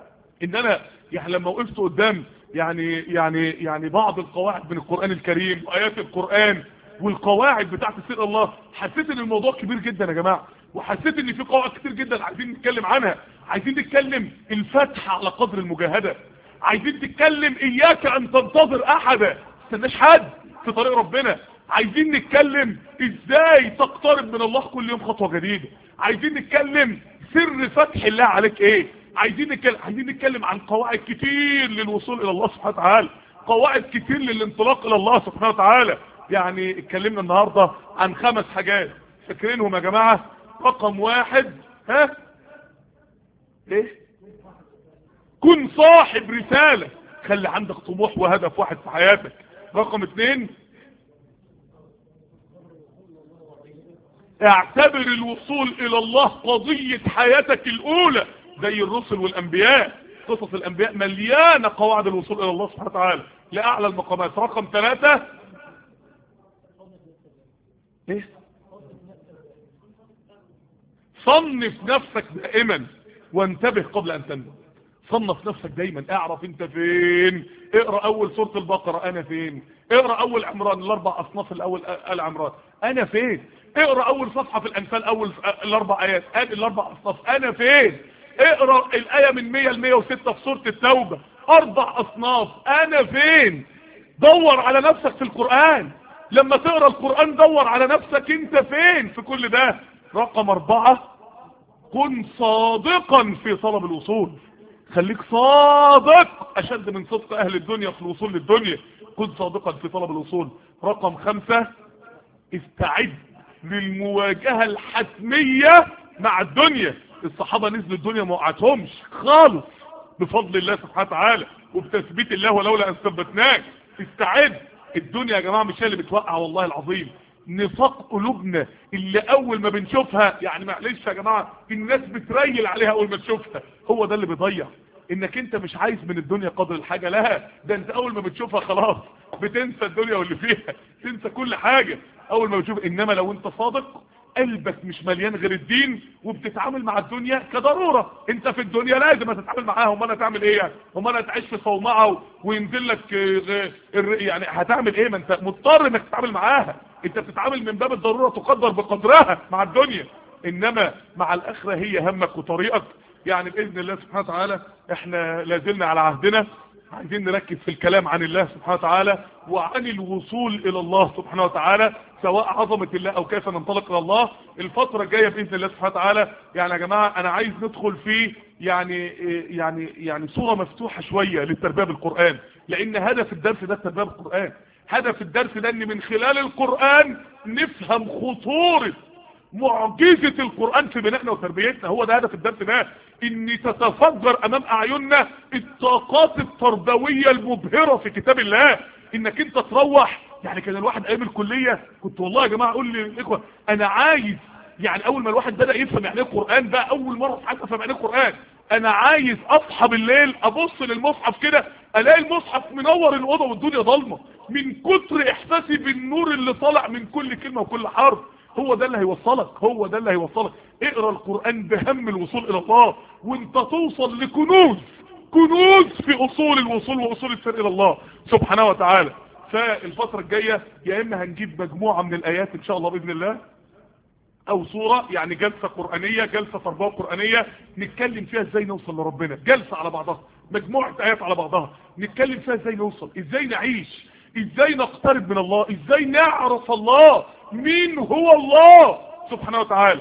ان انا يعني لما وقفت قدام يعني يعني يعني بعض القواعد من القرآن الكريم وايات القرآن والقواعد بتاعت السير الى الله حسيت ان الموضوع كبير جدا يا جماعة وحسيت ان في قواعد كتير جدا عايزين نتكلم عنها عايزين نتكلم الفتح على قدر المجاهدة عايزين نتكلم اياك ان تنتظر احدا استناش حد في طريق ربنا عايزين نتكلم ازاي تقترب من الله كل يوم خطوة جديدة عايزين نتكلم سر فتح الله عليك ايه عايزين نتكلم عايزين نتكلم عن قواعد كتير للوصول الى الله سبحانه وتعالى قواعد كتير للانطلاق الى الله سبحانه وتعالى يعني اتكلمنا النهاردة عن خمس حاجات فاكرينهم يا جماعة رقم واحد ها ايه كن صاحب رسالة خلي عندك طموح وهدف واحد في حياتك رقم اتنين اعتبر الوصول الى الله قضية حياتك الاولى زي الرسل والانبياء قصص الانبياء مليانة قواعد الوصول الى الله سبحانه وتعالى لاعلى المقامات رقم ثلاثة ايه صنف نفسك دائما وانتبه قبل ان تنام صنف نفسك دايما اعرف انت فين اقرا اول سوره البقره انا فين اقرا اول عمران الاربع اصناف الاول ال عمران انا فين اقرا اول صفحه في الانفال اول الاربع ايات ادي الاربع اصناف انا فين اقرا الايه من 100 ل 106 في سوره التوبه اربع اصناف انا فين دور على نفسك في القران لما تقرا القران دور على نفسك انت فين في كل ده رقم اربعة كن صادقا في طلب الوصول خليك صادق اشد من صدق اهل الدنيا في الوصول للدنيا كن صادقا في طلب الوصول رقم خمسة استعد للمواجهة الحتمية مع الدنيا الصحابة نزلوا الدنيا ما وقعتهمش خالص بفضل الله سبحانه وتعالى وبتثبيت الله ولولا ان ثبتناك استعد الدنيا يا جماعة مش هي اللي بتوقع والله العظيم نفاق قلوبنا اللي اول ما بنشوفها يعني معلش يا جماعة الناس بتريل عليها اول ما تشوفها هو ده اللي بيضيع انك انت مش عايز من الدنيا قدر الحاجة لها ده انت اول ما بتشوفها خلاص بتنسى الدنيا واللي فيها تنسى كل حاجة اول ما بتشوف انما لو انت صادق قلبك مش مليان غير الدين وبتتعامل مع الدنيا كضرورة انت في الدنيا لازم هتتعامل معاها امال هتعمل ايه يعني امال هتعيش في صومعة وينزل لك يعني هتعمل ايه ما انت مضطر انك تتعامل معاها انت بتتعامل من باب الضرورة تقدر بقدرها مع الدنيا انما مع الاخرة هي همك وطريقك يعني باذن الله سبحانه وتعالى احنا لازلنا على عهدنا عايزين نركز في الكلام عن الله سبحانه وتعالى وعن الوصول الى الله سبحانه وتعالى سواء عظمة الله او كيف ننطلق الى الله الفترة الجاية باذن الله سبحانه وتعالى يعني يا جماعة انا عايز ندخل في يعني يعني يعني صورة مفتوحة شوية للتربية بالقرآن لان هدف الدرس ده التربية بالقرآن هدف الدرس ده ان من خلال القرآن نفهم خطورة معجزة القرآن في بنائنا وتربيتنا هو ده هدف الدرس ده ان تتفجر امام اعيننا الطاقات التربوية المبهرة في كتاب الله انك انت تروح يعني كان الواحد ايام الكلية كنت والله يا جماعة اقول للاخوة انا عايز يعني اول ما الواحد بدأ يفهم يعني ايه القرآن بقى اول مرة في حياتي افهم يعني ايه القرآن انا عايز اصحى بالليل ابص للمصحف كده الاقي المصحف منور الاوضه والدنيا ضلمه من كتر احساسي بالنور اللي طالع من كل كلمه وكل حرف هو ده اللي هيوصلك هو ده اللي هيوصلك اقرا القرآن بهم الوصول الى الله وانت توصل لكنوز كنوز في اصول الوصول واصول السير الى الله سبحانه وتعالى فالفترة الجاية يا اما هنجيب مجموعة من الايات ان شاء الله باذن الله او صورة يعني جلسة قرآنية جلسة تربوة قرآنية نتكلم فيها ازاي نوصل لربنا جلسة على بعضها مجموعة ايات على بعضها نتكلم فيها ازاي نوصل ازاي نعيش ازاي نقترب من الله ازاي نعرف الله مين هو الله سبحانه وتعالى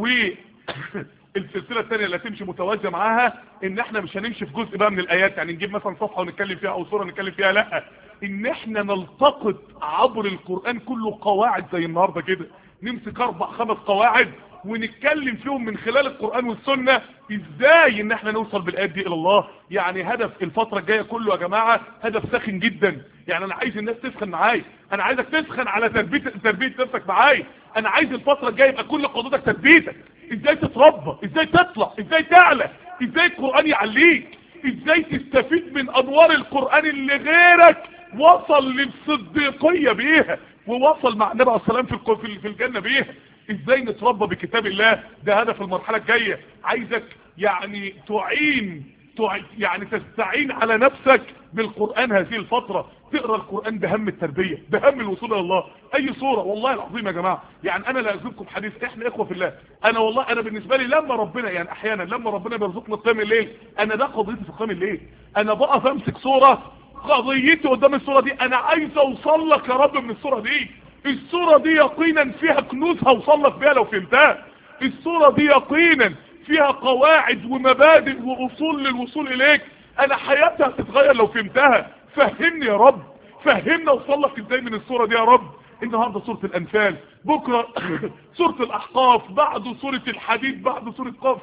والسلسلة الثانية اللي هتمشي متوازية معاها ان احنا مش هنمشي في جزء بقى من الايات يعني نجيب مثلا صفحة ونتكلم فيها او صورة نتكلم فيها لا ان احنا نلتقط عبر القرآن كله قواعد زي النهاردة كده نمسك اربع خمس قواعد ونتكلم فيهم من خلال القرآن والسنة ازاي ان احنا نوصل بالايات دي الى الله يعني هدف الفترة الجاية كله يا جماعة هدف ساخن جدا يعني انا عايز الناس تسخن معايا انا عايزك تسخن على تربية تربية نفسك معايا انا عايز الفترة الجاية يبقى كل قضيتك تربيتك ازاي تتربى ازاي تطلع ازاي تعلى ازاي القرآن يعليك ازاي تستفيد من انوار القرآن اللي غيرك وصل للصديقية بيها ووصل مع النبي عليه السلام في في الجنة بيها ازاي نتربى بكتاب الله ده هدف المرحلة الجاية عايزك يعني تعين يعني تستعين على نفسك بالقرآن هذه الفترة تقرأ القرآن بهم التربية بهم الوصول الى الله اي صورة والله العظيم يا جماعة يعني انا لا اجيبكم حديث احنا اخوة في الله انا والله انا بالنسبة لي لما ربنا يعني احيانا لما ربنا بيرزقنا قيام الليل انا ده قضيتي في قيام الليل انا بقف امسك صورة قضيتي قدام الصورة دي انا عايز اوصل لك يا رب من الصورة دي الصورة دي يقينا فيها كنوز هوصل لك بيها لو فهمتها الصورة دي يقينا فيها قواعد ومبادئ واصول للوصول اليك انا حياتي هتتغير لو فهمتها فهمني يا رب فهمنا اوصل لك ازاي من الصورة دي يا رب النهاردة سورة الانفال بكرة سورة الاحقاف بعده سورة الحديد بعده سورة قاف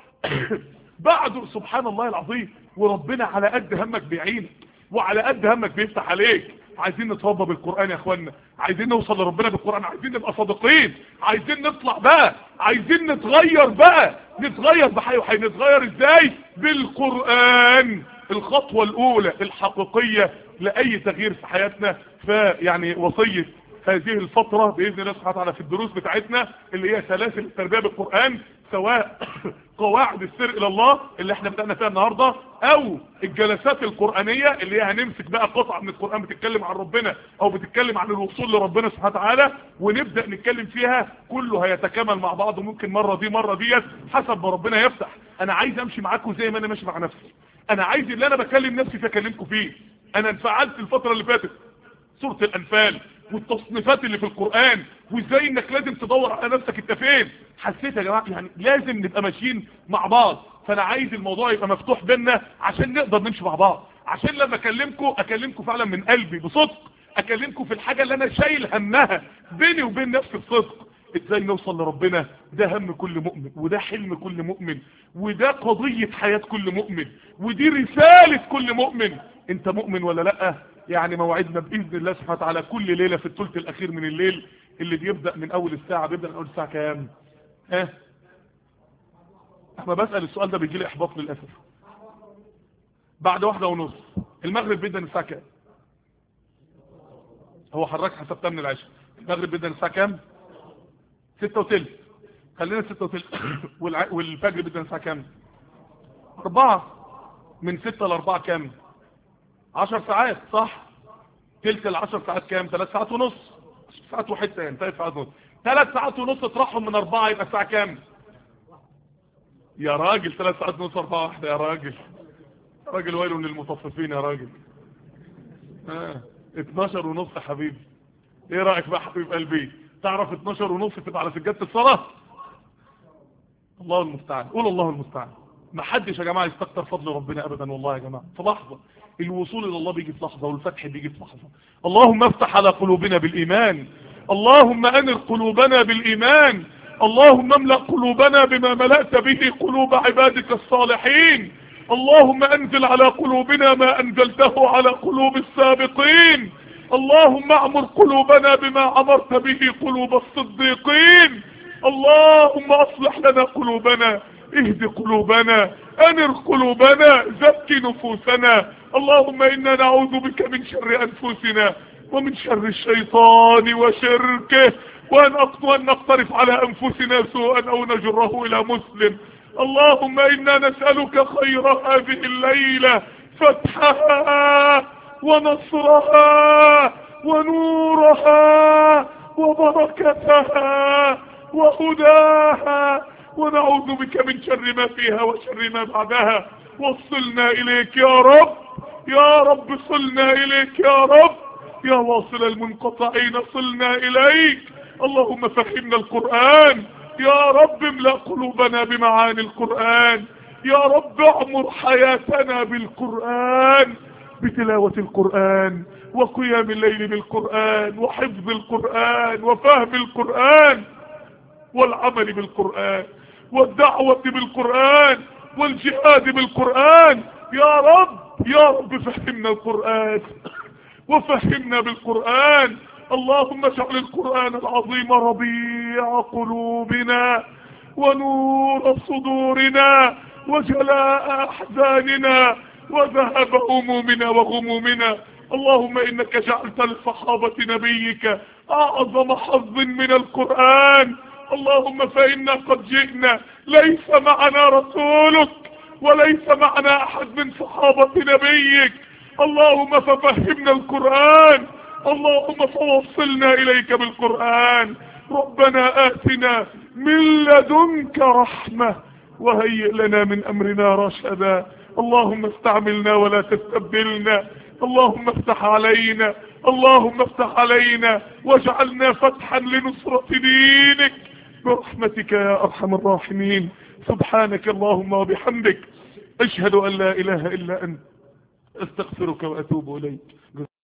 بعده سبحان الله العظيم وربنا على قد همك بيعينك وعلى قد همك بيفتح عليك عايزين نتربى بالقرآن يا اخوانا عايزين نوصل لربنا بالقرآن عايزين نبقى صادقين عايزين نطلع بقى عايزين نتغير بقى نتغير بحي وحي نتغير ازاي بالقرآن الخطوة الاولى الحقيقية لاي تغيير في حياتنا فيعني وصية هذه الفترة بإذن الله سبحانه وتعالى في الدروس بتاعتنا اللي هي سلاسل التربية بالقرآن سواء قواعد السر الى الله اللي احنا بدأنا فيها النهاردة او الجلسات القرآنية اللي هي هنمسك بقى قطعة من القرآن بتتكلم عن ربنا او بتتكلم عن الوصول لربنا سبحانه وتعالى ونبدأ نتكلم فيها كله هيتكامل مع بعض ممكن مرة دي مرة ديت حسب ما ربنا يفتح انا عايز امشي معاكم زي ما انا ماشي مع نفسي انا عايز اللي انا بكلم نفسي فاكلمكم فيه انا انفعلت الفترة اللي فاتت سورة الانفال والتصنيفات اللي في القرآن وازاي انك لازم تدور على نفسك انت فين حسيت يا جماعة يعني لازم نبقى ماشيين مع بعض فانا عايز الموضوع يبقى مفتوح بينا عشان نقدر نمشي مع بعض عشان لما اكلمكم اكلمكم فعلا من قلبي بصدق اكلمكم في الحاجة اللي انا شايل همها بيني وبين نفسي بصدق ازاي نوصل لربنا ده هم كل مؤمن وده حلم كل مؤمن وده قضية حياة كل مؤمن ودي رسالة كل مؤمن انت مؤمن ولا لا يعني موعدنا باذن الله سبحانه وتعالى كل ليله في الثلث الاخير من الليل اللي بيبدا من اول الساعه بيبدا من اول الساعه كام ها اما بسال السؤال ده بيجي لي احباط للاسف بعد واحدة ونص المغرب بيبدا الساعه كام هو حضرتك حسبتها من العشاء المغرب بيبدا الساعه كام ستة وتلت خلينا ستة وتلت والع- والفجر بيبدا الساعه كام أربعة من ستة لأربعة كام عشر ساعات صح تلت العشر ساعات كام ثلاث ساعات ونص ساعات وحتة يعني ثلاث ساعات ونص ثلاث ساعات ونص اطرحهم من أربعة يبقى الساعة كام يا راجل ثلاث ساعات ونص أربعة واحدة يا راجل يا راجل ويل للمطففين يا راجل آه. 12 ونص يا حبيبي ايه رأيك بقى حبيب قلبي تعرف 12 ونص تبقى على سجادة الصلاة الله المستعان قول الله المستعان ما حدش يا جماعة يستكتر فضل ربنا ابدا والله يا جماعة في لحظة الوصول الى الله بيجي في لحظة والفتح بيجي في لحظة اللهم افتح على قلوبنا بالايمان اللهم انر قلوبنا بالايمان اللهم املأ قلوبنا بما ملأت به قلوب عبادك الصالحين اللهم انزل على قلوبنا ما انزلته على قلوب السابقين اللهم اعمر قلوبنا بما عمرت به قلوب الصديقين اللهم اصلح لنا قلوبنا اهد قلوبنا انر قلوبنا زكي نفوسنا اللهم انا نعوذ بك من شر انفسنا ومن شر الشيطان وشركه وان وان نقترف على انفسنا سوءا او نجره الى مسلم اللهم انا نسألك خير هذه الليلة فتحها ونصرها ونورها وبركتها وهداها ونعوذ بك من شر ما فيها وشر ما بعدها وصلنا اليك يا رب يا رب صلنا اليك يا رب يا واصل المنقطعين صلنا اليك اللهم فهمنا القرآن يا رب املأ قلوبنا بمعاني القرآن يا رب اعمر حياتنا بالقرآن بتلاوة القرآن وقيام الليل بالقرآن وحفظ القرآن وفهم القرآن والعمل بالقرآن والدعوة بالقرآن والجهاد بالقرآن يا رب يا رب فهمنا القرآن وفهمنا بالقرآن اللهم اجعل القرآن العظيم ربيع قلوبنا ونور صدورنا وجلاء أحزاننا وذهب همومنا وغمومنا اللهم إنك جعلت لصحابة نبيك أعظم حظ من القرآن اللهم فإنا قد جئنا ليس معنا رسولك وليس معنا أحد من صحابة نبيك اللهم ففهمنا القرآن اللهم فوصلنا إليك بالقرآن ربنا آتنا من لدنك رحمة وهيئ لنا من أمرنا رشدا اللهم استعملنا ولا تستبدلنا اللهم افتح علينا اللهم افتح علينا واجعلنا فتحا لنصرة دينك برحمتك يا أرحم الراحمين سبحانك اللهم وبحمدك أشهد أن لا إله إلا أنت استغفرك وأتوب إليك